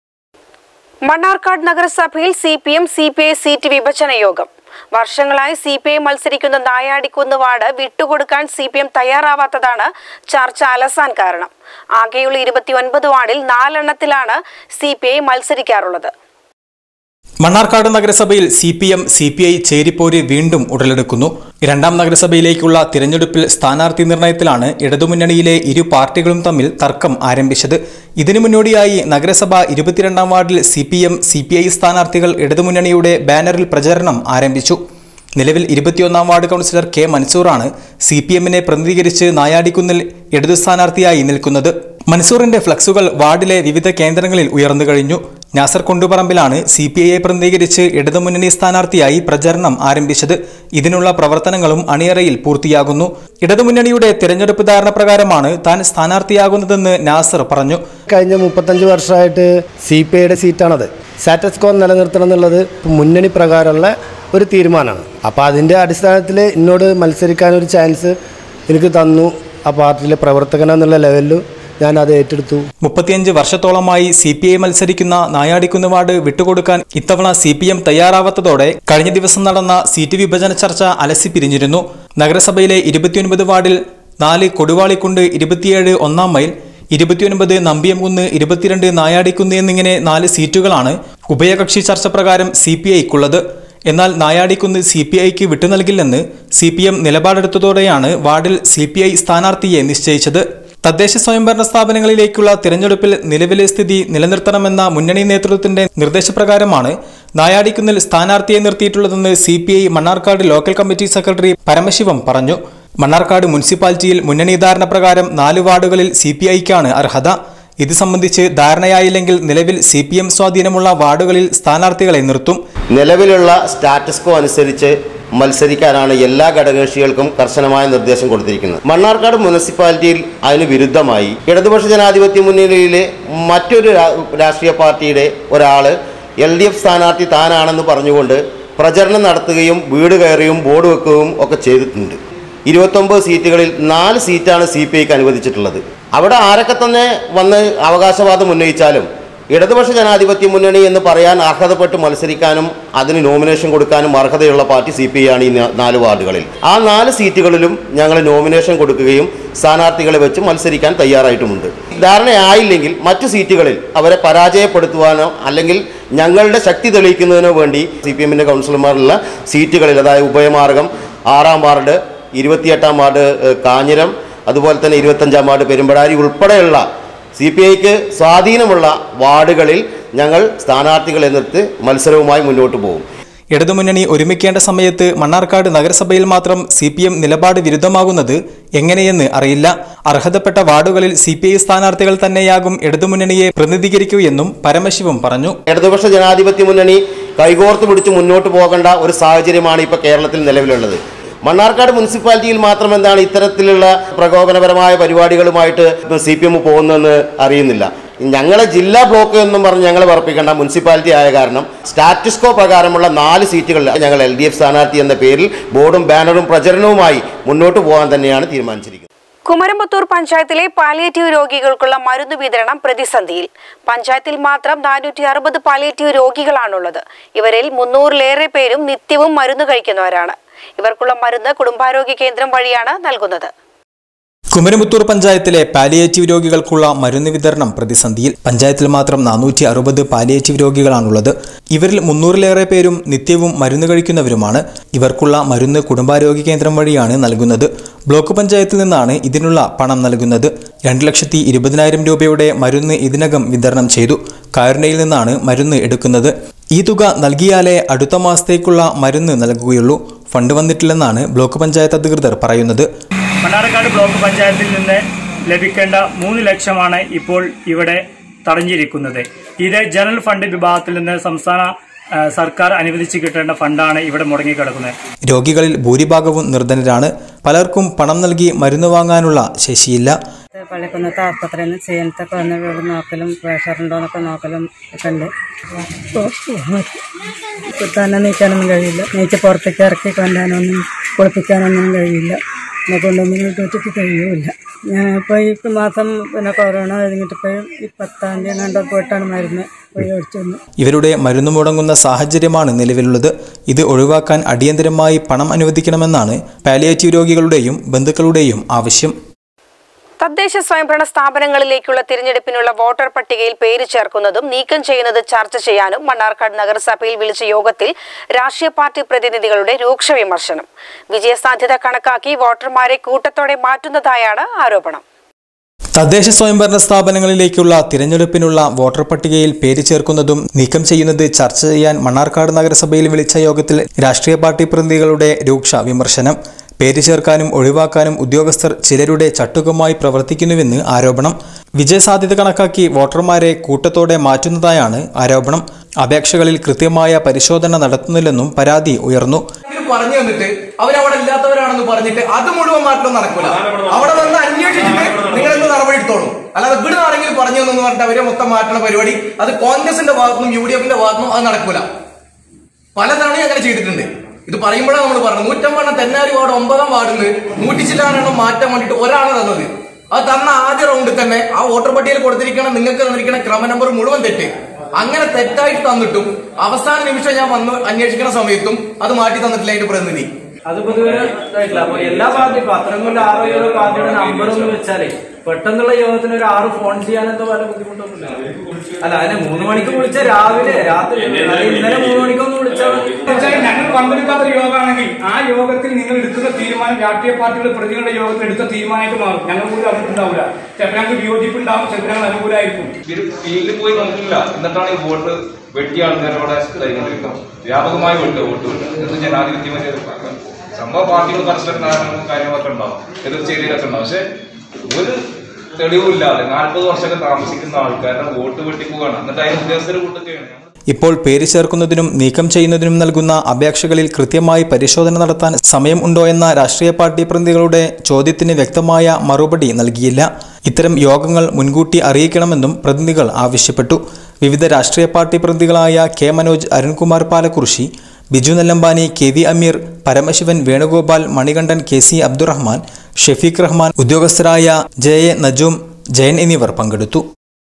[SPEAKER 5] Mannarkkad നഗരസഭയിൽ C P M C P I seat വിഭജന യോഗം വർഷങ്ങളായി സി പി ഐ മത്സരിക്കുന്ന നായാടിക്കുന്ന് വാർഡ് വിട്ടുകൊടുക്കാൻ സി പി എം തയ്യാറാവാത്തതാണ് ചർച്ച അലസാൻ കാരണം ആകെയുള്ള ഇരുപത്തിയൊൻപത് വാർഡിൽ നാലെണ്ണത്തിലാണ് സി പി ഐ മത്സരിക്കാറുള്ളത്
[SPEAKER 14] മണ്ണാർക്കാട് നഗരസഭയിൽ C P M C P I ചേരിപ്പോര് വീണ്ടും ഉടലെടുക്കുന്നു രണ്ടാം നഗരസഭയിലേക്കുള്ള തിരഞ്ഞെടുപ്പിൽ സ്ഥാനാർത്ഥി നിർണയത്തിലാണ് ഇടതുമുന്നണിയിലെ ഇരു പാർട്ടികളും തമ്മിൽ തർക്കം ആരംഭിച്ചത് ഇതിനു മുന്നോടിയായി നഗരസഭ ഇരുപത്തിരണ്ടാം വാർഡിൽ C P M C P I സ്ഥാനാർത്ഥികൾ ഇടതുമുന്നണിയുടെ ബാനറിൽ പ്രചരണം ആരംഭിച്ചു നിലവിൽ ഇരുപത്തിയൊന്നാം വാർഡ് കൗൺസിലർ കെ മൻസൂറാണ് സി പി എമ്മിനെ പ്രതിനിധീകരിച്ച് നായാടിക്കുന്നിൽ ഇടതു സ്ഥാനാർത്ഥിയായി നിൽക്കുന്നത് മൻസൂറിന്റെ ഫ്ലക്സുകൾ വാർഡിലെ വിവിധ കേന്ദ്രങ്ങളിൽ ഉയർന്നു കഴിഞ്ഞു നാസർ കൊണ്ടുപറമ്പിലാണ് സി പി ഐയെ പ്രതിനിധീകരിച്ച് ഇടതുമുന്നണി സ്ഥാനാർത്ഥിയായി പ്രചരണം ആരംഭിച്ചത് ഇതിനുള്ള പ്രവർത്തനങ്ങളും അണിയറയിൽ പൂർത്തിയാകുന്നു ഇടതുമുന്നണിയുടെ തിരഞ്ഞെടുപ്പ് ധാരണ പ്രകാരമാണ് താൻ സ്ഥാനാർത്ഥിയാകുന്നതെന്ന് നാസർ പറഞ്ഞു
[SPEAKER 15] കഴിഞ്ഞ മുപ്പത്തഞ്ച് വർഷമായിട്ട് സി പി ഐയുടെ സീറ്റാണത് സ്റ്റാറ്റസ് കോ നിലനിർത്തണം എന്നുള്ളത് മുന്നണി പ്രകാരമുള്ള ഒരു തീരുമാനമാണ് അപ്പോൾ അതിൻ്റെ അടിസ്ഥാനത്തിൽ എന്നോട് മത്സരിക്കാൻ ഒരു ചാൻസ് എനിക്ക് തന്നു ആ പാർട്ടിയിലെ പ്രവർത്തകൻ എന്നുള്ള ലെവലിൽ ഞാൻ അത് ഏറ്റെടുത്തു
[SPEAKER 14] മുപ്പത്തിയഞ്ച് വർഷത്തോളമായി സി പി ഐ മത്സരിക്കുന്ന നായാടിക്കുന്ന് വാർഡ് വിട്ടുകൊടുക്കാൻ ഇത്തവണ സി പി എം തയ്യാറാവാത്തതോടെ കഴിഞ്ഞ ദിവസം നടന്ന സീറ്റ് വിഭജന ചർച്ച അലസി പിരിഞ്ഞിരുന്നു നഗരസഭയിലെ ഇരുപത്തിയൊൻപത് വാർഡിൽ നാല് കൊടുവാളിക്കുണ്ട് ഇരുപത്തിയേഴ് ഒന്നാം മൈൽ ഇരുപത്തിയൊൻപത് നമ്പിയംകുന്ന് ഇരുപത്തിരണ്ട് നായാടിക്കുന്ന് എന്നിങ്ങനെ നാല് സീറ്റുകളാണ് ഉഭയകക്ഷി ചർച്ച പ്രകാരം സി പി ഐക്കുള്ളത് എന്നാൽ നായാടിക്കുന്ന് സി പി ഐക്ക് വിട്ടു നൽകില്ലെന്ന് സി പി എം നിലപാടെടുത്തതോടെയാണ് വാർഡിൽ സി പി ഐ സ്ഥാനാർത്ഥിയെ നിശ്ചയിച്ചത് തദ്ദേശ സ്വയംഭരണ സ്ഥാപനങ്ങളിലേക്കുള്ള തിരഞ്ഞെടുപ്പിൽ നിലവിലെ സ്ഥിതി നിലനിർത്തണമെന്ന മുന്നണി നേതൃത്വത്തിന്റെ നിർദ്ദേശപ്രകാരമാണ് നായാടിക്കുന്നിൽ സ്ഥാനാർത്ഥിയെ നിർത്തിയിട്ടുള്ളതെന്ന് C P I Mannarkkad local committee secretary Paramasivam പറഞ്ഞു മണ്ണാർക്കാട് മുനിസിപ്പാലിറ്റിയിൽ മുന്നണി ധാരണ പ്രകാരം നാല് വാർഡുകളിൽ സി പി ഐക്കാണ് അർഹത ഇത് സംബന്ധിച്ച് ധാരണയായില്ലെങ്കിൽ നിലവിൽ സി പി എം സ്വാധീനമുള്ള വാർഡുകളിൽ സ്ഥാനാർത്ഥികളെ നിർത്തും
[SPEAKER 16] നിലവിലുള്ള സ്റ്റാറ്റസ് കോ അനുസരിച്ച് മത്സരിക്കാനാണ് എല്ലാ ഘടകകക്ഷികൾക്കും കർശനമായ നിർദ്ദേശം കൊടുത്തിരിക്കുന്നത് മണ്ണാർക്കാട് മുനിസിപ്പാലിറ്റിയിൽ അതിന് വിരുദ്ധമായി ഇടതുപക്ഷ ജനാധിപത്യ മുന്നണിയിലെ മറ്റൊരു രാ- രാഷ്ട്രീയ പാർട്ടിയുടെ ഒരാൾ എൽ ഡി എഫ് സ്ഥാനാർത്ഥി താനാണെന്ന് പറഞ്ഞുകൊണ്ട് പ്രചരണം നടത്തുകയും വീട് കയറിയും ബോർഡ് വെക്കുകയും ഒക്കെ ചെയ്തിട്ടുണ്ട് ഇരുപത്തൊമ്പത് സീറ്റുകളിൽ നാല് സീറ്റാണ് സി പി ഐക്ക് അനുവദിച്ചിട്ടുള്ളത് അവിടെ ആരൊക്കെ തന്നെ വന്ന് അവകാശവാദം ഉന്നയിച്ചാലും ഇടതുപക്ഷ ജനാധിപത്യ മുന്നണി എന്ന് പറയാൻ അർഹതപ്പെട്ട് മത്സരിക്കാനും അതിന് നോമിനേഷൻ കൊടുക്കാനും അർഹതയുള്ള പാർട്ടി സി പി ഐ ആണ് ഈ നാ- നാല് വാർഡുകളിൽ ആ നാല് സീറ്റുകളിലും ഞങ്ങൾ നോമിനേഷൻ കൊടുക്കുകയും സ്ഥാനാർത്ഥികളെ വെച്ച് മത്സരിക്കാൻ തയ്യാറായിട്ടുമുണ്ട് ധാരണയായില്ലെങ്കിൽ മറ്റു സീറ്റുകളിൽ അവരെ പരാജയപ്പെടുത്തുവാനോ അല്ലെങ്കിൽ ഞങ്ങളുടെ ശക്തി തെളിയിക്കുന്നതിനോ വേണ്ടി സി പി എമ്മിൻ്റെ കൗൺസിലർമാരുള്ള സീറ്റുകളിൽ അതായത് ഉഭയമാർഗം ആറാം വാർഡ് ഇരുപത്തിയെട്ടാം വാർഡ് ഏഹ്, കാഞ്ഞിരം അതുപോലെ തന്നെ ഇരുപത്തഞ്ചാം വാർഡ് പെരുമ്പടാരി ഉൾപ്പെടെയുള്ള സി പി ഐക്ക് സ്വാധീനമുള്ള വാർഡുകളിൽ ഞങ്ങൾ സ്ഥാനാർത്ഥികളെ നിർത്തി മത്സരവുമായി മുന്നോട്ട് പോകും
[SPEAKER 14] ഇടതുമുന്നണി ഒരുമിക്കേണ്ട സമയത്ത് മണ്ണാർക്കാട് നഗരസഭയിൽ മാത്രം സി പി എം നിലപാട് വിരുദ്ധമാകുന്നത് എങ്ങനെയെന്ന് അറിയില്ല അർഹതപ്പെട്ട വാർഡുകളിൽ സി പി ഐ സ്ഥാനാർത്ഥികൾ തന്നെയാകും ഇടതുമുന്നണിയെ പ്രതിനിധീകരിക്കൂ പരമശിവം പറഞ്ഞു
[SPEAKER 16] ഇടതുപക്ഷ ജനാധിപത്യ മുന്നണി കൈകോർത്ത് പിടിച്ച് മുന്നോട്ട് പോകേണ്ട ഒരു സാഹചര്യമാണ് ഇപ്പോൾ കേരളത്തിൽ നിലവിലുള്ളത് മണ്ണാർക്കാട് മുനിസിപ്പാലിറ്റിയിൽ മാത്രം എന്താണ് ഇത്തരത്തിലുള്ള പ്രകോപനപരമായ പരിപാടികളുമായിട്ട് സി പി എം പോകുന്നതെന്ന് അറിയുന്നില്ല ഞങ്ങളെ ജില്ലാ ബ്ലോക്ക് എന്നും പറഞ്ഞ് ഞങ്ങളെ പറപ്പിക്കേണ്ട മുനിസിപ്പാലിറ്റി ആയ കാരണം സ്റ്റാറ്റസ്കോ പ്രകാരമുള്ള നാല് സീറ്റുകളിൽ ഞങ്ങൾ എൽ ഡി എഫ് സ്ഥാനാർത്ഥി എന്ന പേരിൽ ബോർഡും ബാനറും പ്രചരണവുമായി മുന്നോട്ട് പോകാൻ തന്നെയാണ് തീരുമാനിച്ചിരിക്കുന്നത്
[SPEAKER 5] കുമരമ്പത്തൂർ പഞ്ചായത്തിലെ പാലിയേറ്റീവ് രോഗികൾക്കുള്ള മരുന്ന് വിതരണം പ്രതിസന്ധിയിൽ പഞ്ചായത്തിൽ മാത്രം നാനൂറ്റി അറുപത് പാലിയേറ്റീവ് രോഗികളാണുള്ളത് ഇവരിൽ മുന്നൂറിലേറെ പേരും നിത്യവും മരുന്ന് കഴിക്കുന്നവരാണ് ഇവർക്കുള്ള മരുന്ന് കുടുംബാരോഗ്യ കേന്ദ്രം വഴിയാണ് നൽകുന്നത്
[SPEAKER 14] കുമരമുത്തൂർ പഞ്ചായത്തിലെ പാലിയേറ്റീവ് രോഗികൾക്കുള്ള മരുന്ന് വിതരണം പ്രതിസന്ധിയിൽ പഞ്ചായത്തിൽ മാത്രം നാനൂറ്റി അറുപത് പാലിയേറ്റീവ് രോഗികളാണുള്ളത് ഇവരിൽ മുന്നൂറിലേറെ പേരും നിത്യവും മരുന്ന് കഴിക്കുന്നവരുമാണ് ഇവർക്കുള്ള മരുന്ന് കുടുംബാരോഗ്യ കേന്ദ്രം വഴിയാണ് നൽകുന്നത് ബ്ലോക്ക് പഞ്ചായത്തിൽ നിന്നാണ് ഇതിനുള്ള പണം നൽകുന്നത് രണ്ട് ലക്ഷത്തി ഇരുപതിനായിരം രൂപയുടെ മരുന്ന് ഇതിനകം വിതരണം ചെയ്തു കാരുണ്യയിൽ നിന്നാണ് മരുന്ന് എടുക്കുന്നത് ഈ തുക നൽകിയാലേ അടുത്ത മാസത്തേക്കുള്ള മരുന്ന് നൽകുകയുള്ളൂ ഫണ്ട് വന്നിട്ടില്ലെന്നാണ് ബ്ലോക്ക് പഞ്ചായത്ത് അധികൃതർ പറയുന്നത്
[SPEAKER 17] മണ്ണാർക്കാട് ബ്ലോക്ക് പഞ്ചായത്തിൽ നിന്ന് ലഭിക്കേണ്ട മൂന്ന് ലക്ഷമാണ് ഇപ്പോൾ ഇവിടെ തടഞ്ഞിരിക്കുന്നത് ഇത് ജനറൽ ഫണ്ട് വിഭാഗത്തിൽ നിന്ന് സംസ്ഥാന ആ, സർക്കാർ അനുവദിച്ച് കിട്ടേണ്ട ഫണ്ടാണ് ഇവിടെ മുടങ്ങിക്കിടക്കുന്നത്
[SPEAKER 14] രോഗികളിൽ ഭൂരിഭാഗവും നിർധനരാണ് പലർക്കും പണം നൽകി മരുന്ന് വാങ്ങാനുള്ള ശേഷിയില്ല
[SPEAKER 18] പള്ളിക്കുന്നത്തെ ആസ്പത്രിയിൽ നിന്ന് ചെയ്യാനത്തൊക്കെ വന്ന് ഇവിടെ നോക്കലും പ്രഷറുണ്ടോന്നൊക്കെ നോക്കലും ഒക്കെ ഉണ്ട് ഇപ്പം തന്നെ നീക്കാനൊന്നും കഴിയില്ല നീച്ച് പുറത്തേക്ക് ഇറക്കി കൊണ്ടാനൊന്നും കുളിപ്പിക്കാനൊന്നും കഴിയില്ല എന്നെ കൊണ്ടൊന്നും വീട്ടിലേക്ക് കഴിയുമില്ല ഞാനിപ്പോൾ ഈ മാസം പിന്നെ കൊറോണ കഴിഞ്ഞിട്ടിപ്പോൾ ഈ പത്താം തീയതി കണ്ട പോയിട്ടാണ് മരുന്ന് പോയി മേടിച്ചു വന്നു
[SPEAKER 14] ഇവരുടെ മരുന്ന് മുടങ്ങുന്ന സാഹചര്യമാണ് നിലവിലുള്ളത് ഇത് ഒഴിവാക്കാൻ അടിയന്തരമായി പണം അനുവദിക്കണമെന്നാണ് പാലിയേറ്റീവ് രോഗികളുടെയും ബന്ധുക്കളുടെയും ആവശ്യം
[SPEAKER 5] തദ്ദേശ സ്വയംഭരണ സ്ഥാപനങ്ങളിലേക്കുള്ള തിരഞ്ഞെടുപ്പിനുള്ള വോട്ടർ പട്ടികയിൽ പേര് ചേർക്കുന്നതും നീക്കം ചെയ്യുന്നത് ചർച്ച ചെയ്യാനും മണ്ണാർക്കാട് നഗരസഭയിൽ വിളിച്ച യോഗത്തിൽ രാഷ്ട്രീയ പാർട്ടി പ്രതിനിധികളുടെ രൂക്ഷ വിമർശനം വിജയസാധ്യത കണക്കാക്കി വോട്ടർമാരെ കൂട്ടത്തോടെ മാറ്റുന്നതായാണ് ആരോപണം
[SPEAKER 14] തദ്ദേശ സ്വയംഭരണ സ്ഥാപനങ്ങളിലേക്കുള്ള തിരഞ്ഞെടുപ്പിനുള്ള വോട്ടർ പട്ടികയിൽ പേര് ചേർക്കുന്നതും നീക്കം ചെയ്യുന്നത് ചർച്ച ചെയ്യാൻ മണ്ണാർക്കാട് നഗരസഭയിൽ വിളിച്ച യോഗത്തിൽ രാഷ്ട്രീയ പാർട്ടി പ്രതിനിധികളുടെ രൂക്ഷ വിമർശനം പേര് ചേർക്കാനും ഒഴിവാക്കാനും ഉദ്യോഗസ്ഥർ ചിലരുടെ ചട്ടുകമായി പ്രവർത്തിക്കുന്നുവെന്ന് ആരോപണം വിജയസാധ്യത കണക്കാക്കി വോട്ടർമാരെ കൂട്ടത്തോടെ മാറ്റുന്നതായാണ് ആരോപണം അപേക്ഷകളിൽ കൃത്യമായ പരിശോധന നടത്തുന്നില്ലെന്നും പരാതി ഉയർന്നു
[SPEAKER 19] പറഞ്ഞു തന്നിട്ട് അവരവിടെ ഇല്ലാത്തവരാണെന്ന് പറഞ്ഞിട്ട് അത് മുഴുവൻ മാറ്റം നടക്കൂല അവിടെ വന്ന് അന്വേഷിച്ചിട്ട് നിങ്ങൾ എന്ത് നടപടി എടുത്തോളൂ അല്ലാതെ ഇവിടെ ആരെങ്കിലും പറഞ്ഞു തന്നെന്ന് പറഞ്ഞിട്ട് അവരെ മൊത്തം മാറ്റണ പരിപാടി അത് കോൺഗ്രസിന്റെ ഭാഗത്തുനിന്നും യു ഡി എഫിന്റെ ഭാഗത്തുനിന്നും അത് നടക്കൂല പലതവണ അങ്ങനെ ചെയ്തിട്ടുണ്ട് ഇത് പറയുമ്പോഴാണ് നമ്മൾ പറഞ്ഞത് നൂറ്റമ്പണ്ണം തെന്നാരി വാർഡ് ഒമ്പതാം വാർഡിൽ നിന്ന് നൂറ്റിച്ചില്ലാണെണ്ണം മാറ്റാൻ വേണ്ടിയിട്ട് ഒരാളെ തന്നത് അത് തന്ന ആദ്യ റൗണ്ടിൽ തന്നെ ആ വോട്ടർ പട്ടികയിൽ കൊടുത്തിരിക്കണം നിങ്ങൾക്ക് തന്നിരിക്കുന്ന ക്രമ നമ്പർ മുഴുവൻ തെറ്റ് അങ്ങനെ തെറ്റായിട്ട് തന്നിട്ടും അവസാന നിമിഷം ഞാൻ വന്ന് അന്വേഷിക്കുന്ന സമയത്തും അത് മാറ്റി തന്നിട്ടില്ല അതിന്റെ പ്രതിനിധി
[SPEAKER 20] അത് പൊതുവെ ഇതായിട്ടില്ല അപ്പൊ എല്ലാ പാർട്ടി ഇപ്പൊ അത്രയും കൊല്ലം ആറോ ഏഴോ പാർട്ടിയുടെ നമ്പർ ഒന്ന് വെച്ചാലേ പെട്ടെന്നുള്ള യോഗത്തിന് ഒരു ആറ് ഫോൺ ചെയ്യാനെന്തോ പല ബുദ്ധിമുട്ടൊന്നുമില്ല അല്ല അതിനെ മൂന്ന് മണിക്ക് വിളിച്ച രാവിലെ രാത്രി അതായത് ഇന്നലെ മൂന്ന് മണിക്കൊന്ന് വിളിച്ചാൽ
[SPEAKER 21] ഞങ്ങൾ പങ്കെടുക്കാത്ത ഒരു യോഗമാണെങ്കിൽ ആ യോഗത്തിൽ നിങ്ങൾ എടുക്കുന്ന തീരുമാനം രാഷ്ട്രീയ പാർട്ടികളുടെ പ്രതികളുടെ യോഗത്തിൽ എടുത്ത തീരുമാനമായിട്ട് മാറും ഞങ്ങൾ പോലും അറിഞ്ഞിട്ടുണ്ടാവില്ല ചിലപ്പോൾ ഞങ്ങൾക്ക് വിയോജിപ്പ് ഉണ്ടാവും ചിലപ്പോൾ ഞങ്ങൾ അനുകൂലമായിരിക്കും
[SPEAKER 22] ഫീൽഡിൽ പോയി നോക്കില്ല എന്നിട്ടാണ് ഈ വോട്ട് വെട്ടിയ ആൾക്കാരോടെ കഴിഞ്ഞിരിക്കുന്നത് വ്യാപകമായി വെട്ടുക വോട്ട് വെട്ടുക ഇത് ജനാധിപത്യം സംഭവ പാർട്ടികൾ പരസ്പരം ധാരണകളും കാര്യങ്ങളൊക്കെ ഉണ്ടാവും എതിർച്ചേരിയിലൊക്കെ ഉണ്ടാവും പക്ഷെ ഒരു തെളിവുമില്ലാതെ നാൽപ്പത് വർഷമൊക്കെ താമസിക്കുന്ന ആൾക്കാരുടെ വോട്ട് വെട്ടിപ്പോവുകയാണ് എന്നിട്ട് അതിന് ഉദ്യോഗസ്ഥർ കൂട്ടുകയാണ്
[SPEAKER 14] ഇപ്പോൾ പേര് ചേർക്കുന്നതിനും നീക്കം ചെയ്യുന്നതിനും നൽകുന്ന അപേക്ഷകളിൽ കൃത്യമായി പരിശോധന നടത്താൻ സമയം ഉണ്ടോ എന്ന രാഷ്ട്രീയ പാർട്ടി പ്രതിനിധികളുടെ ചോദ്യത്തിന് വ്യക്തമായ മറുപടി നൽകിയില്ല ഇത്തരം യോഗങ്ങൾ മുൻകൂട്ടി അറിയിക്കണമെന്നും പ്രതിനിധികൾ ആവശ്യപ്പെട്ടു വിവിധ രാഷ്ട്രീയ പാർട്ടി പ്രതിനിധികളായ K Manoj Arunkumar Palakkurissi Biju Nellambani K V Ameer Paramasivan Venugopal Manikandan K C Abdurahman Shefeeq Rahman ഉദ്യോഗസ്ഥരായ ജെ എ നജൂം ജയൻ എന്നിവർ പങ്കെടുത്തു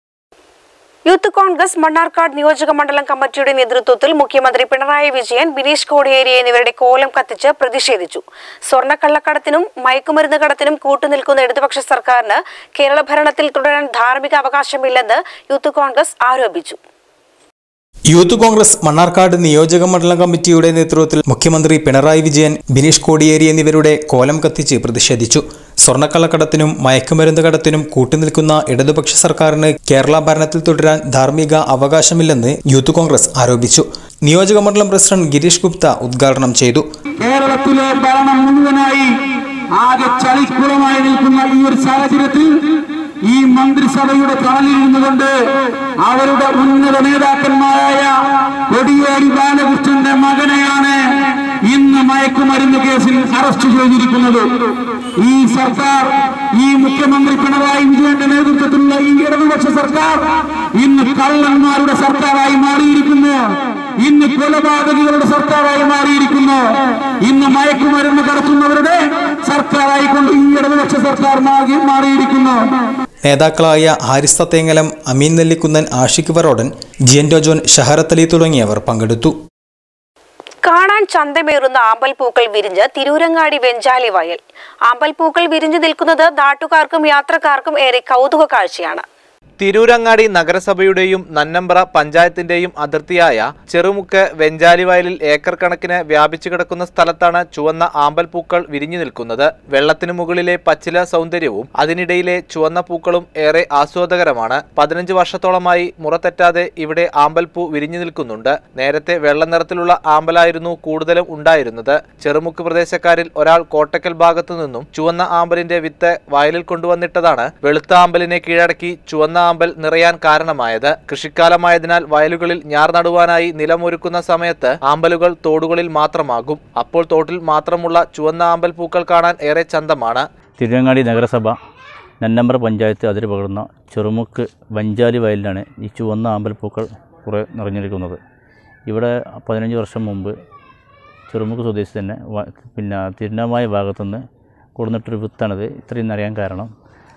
[SPEAKER 5] യൂത്ത് കോൺഗ്രസ് മണ്ണാർക്കാട് നിയോജക മണ്ഡലം കമ്മിറ്റിയുടെ നേതൃത്വത്തിൽ മുഖ്യമന്ത്രി പിണറായി വിജയൻ ബിനീഷ് കോടിയേരി എന്നിവരുടെ കോലം കത്തിച്ച് പ്രതിഷേധിച്ചു സ്വർണ്ണക്കള്ളക്കടത്തിനും മയക്കുമരുന്ന് കടത്തിനും കൂട്ടുനിൽക്കുന്ന ഇടതുപക്ഷ സർക്കാരിന് കേരള ഭരണത്തിൽ തുടരാൻ ധാർമ്മിക അവകാശമില്ലെന്ന് യൂത്ത് കോൺഗ്രസ് ആരോപിച്ചു
[SPEAKER 14] യൂത്ത് കോൺഗ്രസ് മണ്ണാർക്കാട് നിയോജക മണ്ഡലം കമ്മിറ്റിയുടെ നേതൃത്വത്തിൽ മുഖ്യമന്ത്രി പിണറായി വിജയൻ ബിനീഷ് കോടിയേരി എന്നിവരുടെ കോലം കത്തിച്ച് പ്രതിഷേധിച്ചു സ്വർണ്ണക്കള്ളക്കടത്തിനും മയക്കുമരുന്ന് കടത്തിനും കൂട്ടുനിൽക്കുന്ന ഇടതുപക്ഷ സർക്കാരിന് കേരള ഭരണത്തിൽ തുടരാൻ ധാർമ്മിക അവകാശമില്ലെന്ന് യൂത്ത് കോൺഗ്രസ് ആരോപിച്ചു നിയോജകമണ്ഡലം പ്രസിഡന്റ് ഗിരീഷ് ഗുപ്ത ഉദ്ഘാടനം ചെയ്തു
[SPEAKER 2] കേരളത്തിലെ ഭരണം മുഴുവനായി ആകെ ചളിക്കുളമായി നിൽക്കുന്ന ഈ ഒരു സാഹചര്യത്തിൽ ഈ മന്ത്രിസഭയുടെ തണലിൽ നിന്നുകൊണ്ട് അവരുടെ ഉന്നത നേതാക്കന്മാരായ കൊടിയേരി ബാലകൃഷ്ണന്റെ മകനെയാണ് ഇന്ന് മയക്കുമരുന്ന് കേസിൽ അറസ്റ്റ് ചെയ്തിരിക്കുന്നത് ഈ സർക്കാർ ഈ മുഖ്യമന്ത്രി പിണറായി വിജയന്റെ നേതൃത്വത്തിലുള്ള ഈ ഇടതുപക്ഷ സർക്കാർ ഇന്ന് കള്ളന്മാരുടെ സർക്കാരായി മാറിയിരിക്കുന്നു ഇന്ന് കൊലപാതകികളുടെ സർക്കാരായി മാറിയിരിക്കുന്നു ഇന്ന് മയക്കുമരുന്ന് കടത്തുന്നവരുടെ സർക്കാരായി കൊണ്ട് ഈ ഇടതുപക്ഷ സർക്കാർ മാറി മാറിയിരിക്കുന്നു
[SPEAKER 14] നേതാക്കളായ ഹാരിസ് തേങ്ങലം അമീൻ നെല്ലിക്കുന്നൻ ആഷിഖ് വറോഡൻ ജിയൻഡോ ജോൺ ഷഹറത്തലി തുടങ്ങിയവർ പങ്കെടുത്തു
[SPEAKER 5] കാണാൻ ചന്തമേറുന്ന ആമ്പൽപ്പൂക്കൾ വിരിഞ്ഞ് തിരൂരങ്ങാടി വെഞ്ചാലി വയൽ ആമ്പൽപ്പൂക്കൾ വിരിഞ്ഞു നിൽക്കുന്നത് നാട്ടുകാർക്കും യാത്രക്കാർക്കും ഏറെ കൗതുക കാഴ്ചയാണ്
[SPEAKER 12] തിരൂരങ്ങാടി നഗരസഭയുടെയും നന്നമ്പ്ര പഞ്ചായത്തിന്റെയും അതിർത്തിയായ ചെറുമുക്ക് വെഞ്ചാലി വയലിൽ ഏക്കർ കണക്കിന് വ്യാപിച്ചു കിടക്കുന്ന സ്ഥലത്താണ് ചുവന്ന ആമ്പൽപ്പൂക്കൾ വിരിഞ്ഞു നിൽക്കുന്നത് വെള്ളത്തിനു മുകളിലെ പച്ചില സൗന്ദര്യവും അതിനിടയിലെ ചുവന്ന പൂക്കളും ഏറെ ആസ്വാദകരമാണ് പതിനഞ്ച് വർഷത്തോളമായി മുറതെറ്റാതെ ഇവിടെ ആമ്പൽപ്പൂ വിരിഞ്ഞു നിൽക്കുന്നുണ്ട് നേരത്തെ വെള്ള നിറത്തിലുള്ള ആമ്പലായിരുന്നു കൂടുതലും ഉണ്ടായിരുന്നത് ചെറുമുക്ക് പ്രദേശക്കാരിൽ ഒരാൾ കോട്ടക്കൽ ഭാഗത്തു നിന്നും ചുവന്ന ആമ്പലിന്റെ വിത്ത് വയലിൽ കൊണ്ടുവന്നിട്ടതാണ് വെളുത്ത ആമ്പലിനെ കീഴടക്കി ചുവന്ന ആമ്പൽ നിറയാൻ കാരണമായത് കൃഷിക്കാലമായതിനാൽ വയലുകളിൽ ഞാർ നടുവാനായി നിലമൊരുക്കുന്ന സമയത്ത് ആമ്പലുകൾ തോടുകളിൽ മാത്രമാകും അപ്പോൾ തോട്ടിൽ മാത്രമുള്ള ചുവന്ന ആമ്പൽ പൂക്കൾ കാണാൻ ഏറെ ചന്തമാണ്
[SPEAKER 3] തിരുവങ്ങാടി നഗരസഭ നന്നമ്പ്ര പഞ്ചായത്ത് അതിര് പകർന്ന ചെറുമുക്ക് വഞ്ചാലി വയലിലാണ് ഈ ചുവന്ന ആമ്പൽപ്പൂക്കൾ കുറേ നിറഞ്ഞിരിക്കുന്നത് ഇവിടെ പതിനഞ്ച് വർഷം മുമ്പ് ചെറുമുക്ക് സ്വദേശി തന്നെ വ- പിന്നെ തിരുനാമായ ഭാഗത്തുനിന്ന് കൊടുന്നിട്ടൊരു വിത്താണിത് ഇത്രയും നിറയാൻ കാരണം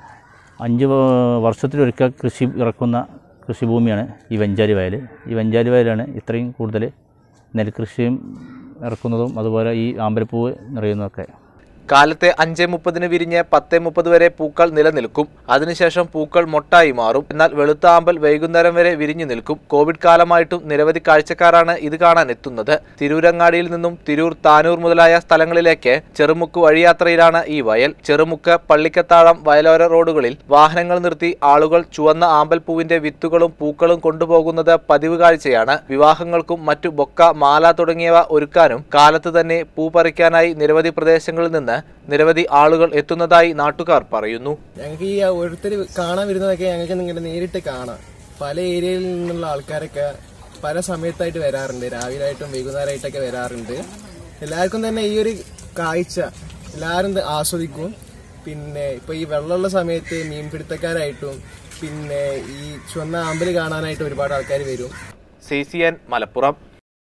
[SPEAKER 3] അഞ്ച് വ- വർഷത്തിലൊരിക്കൽ കൃഷി ഇറക്കുന്ന കൃഷിഭൂമിയാണ് ഈ വെഞ്ചാലി വയൽ ഈ വെഞ്ചാലി വയലാണ് ഇത്രയും കൂടുതൽ നെൽകൃഷിയും ഇറക്കുന്നതും അതുപോലെ ഈ ആമ്പൽപ്പൂവ് നിറയുന്നതൊക്കെ
[SPEAKER 12] കാലത്തെ അഞ്ചേ മുപ്പതിന് വിരിഞ്ഞ് പത്തേ മുപ്പത് വരെ പൂക്കൾ നിലനിൽക്കും അതിനുശേഷം പൂക്കൾ മൊട്ടായി മാറും എന്നാൽ വെളുത്ത ആമ്പൽ വൈകുന്നേരം വരെ വിരിഞ്ഞു നിൽക്കും കോവിഡ് കാലമായിട്ടും നിരവധി കാഴ്ചക്കാരാണ് ഇത് കാണാൻ എത്തുന്നത് തിരൂരങ്ങാടിയിൽ നിന്നും തിരൂർ താനൂർ മുതലായ സ്ഥലങ്ങളിലേക്ക് ചെറുമുക്ക് വഴിയാത്രയിലാണ് ഈ വയൽ ചെറുമുക്ക് പള്ളിക്കത്താഴം വയലോര റോഡുകളിൽ വാഹനങ്ങൾ നിർത്തി ആളുകൾ ചുവന്ന ആമ്പൽപ്പൂവിന്റെ വിത്തുകളും പൂക്കളും കൊണ്ടുപോകുന്നത് പതിവ് കാഴ്ചയാണ് വിവാഹങ്ങൾക്കും മറ്റു ബൊക്ക മാല തുടങ്ങിയവ ഒരുക്കാനും കാലത്ത് തന്നെ പൂ പറിക്കാനായി നിരവധി പ്രദേശങ്ങളിൽ നിന്ന് നിരവധി ആളുകൾ എത്തുന്നതായി നാട്ടുകാർ പറയുന്നു
[SPEAKER 23] ഞങ്ങൾക്ക് ഈ ഓരോരുത്തർ കാണാൻ വരുന്നതൊക്കെ ഞങ്ങൾക്ക് നിങ്ങളുടെ നേരിട്ട് കാണാം പല ഏരിയയിൽ നിന്നുള്ള ആൾക്കാരൊക്കെ പല സമയത്തായിട്ട് വരാറുണ്ട് രാവിലെ ആയിട്ടും വൈകുന്നേരമായിട്ടൊക്കെ വരാറുണ്ട് എല്ലാവർക്കും തന്നെ ഈ ഒരു കാഴ്ച എല്ലാവരും ഇത് ആസ്വദിക്കും പിന്നെ ഇപ്പൊ ഈ വെള്ളമുള്ള സമയത്ത് മീൻപിടുത്തക്കാരായിട്ടും പിന്നെ ഈ ചുവന്ന ആമ്പല് കാണാനായിട്ട് ഒരുപാട് ആൾക്കാർ വരും
[SPEAKER 12] C C N Malappuram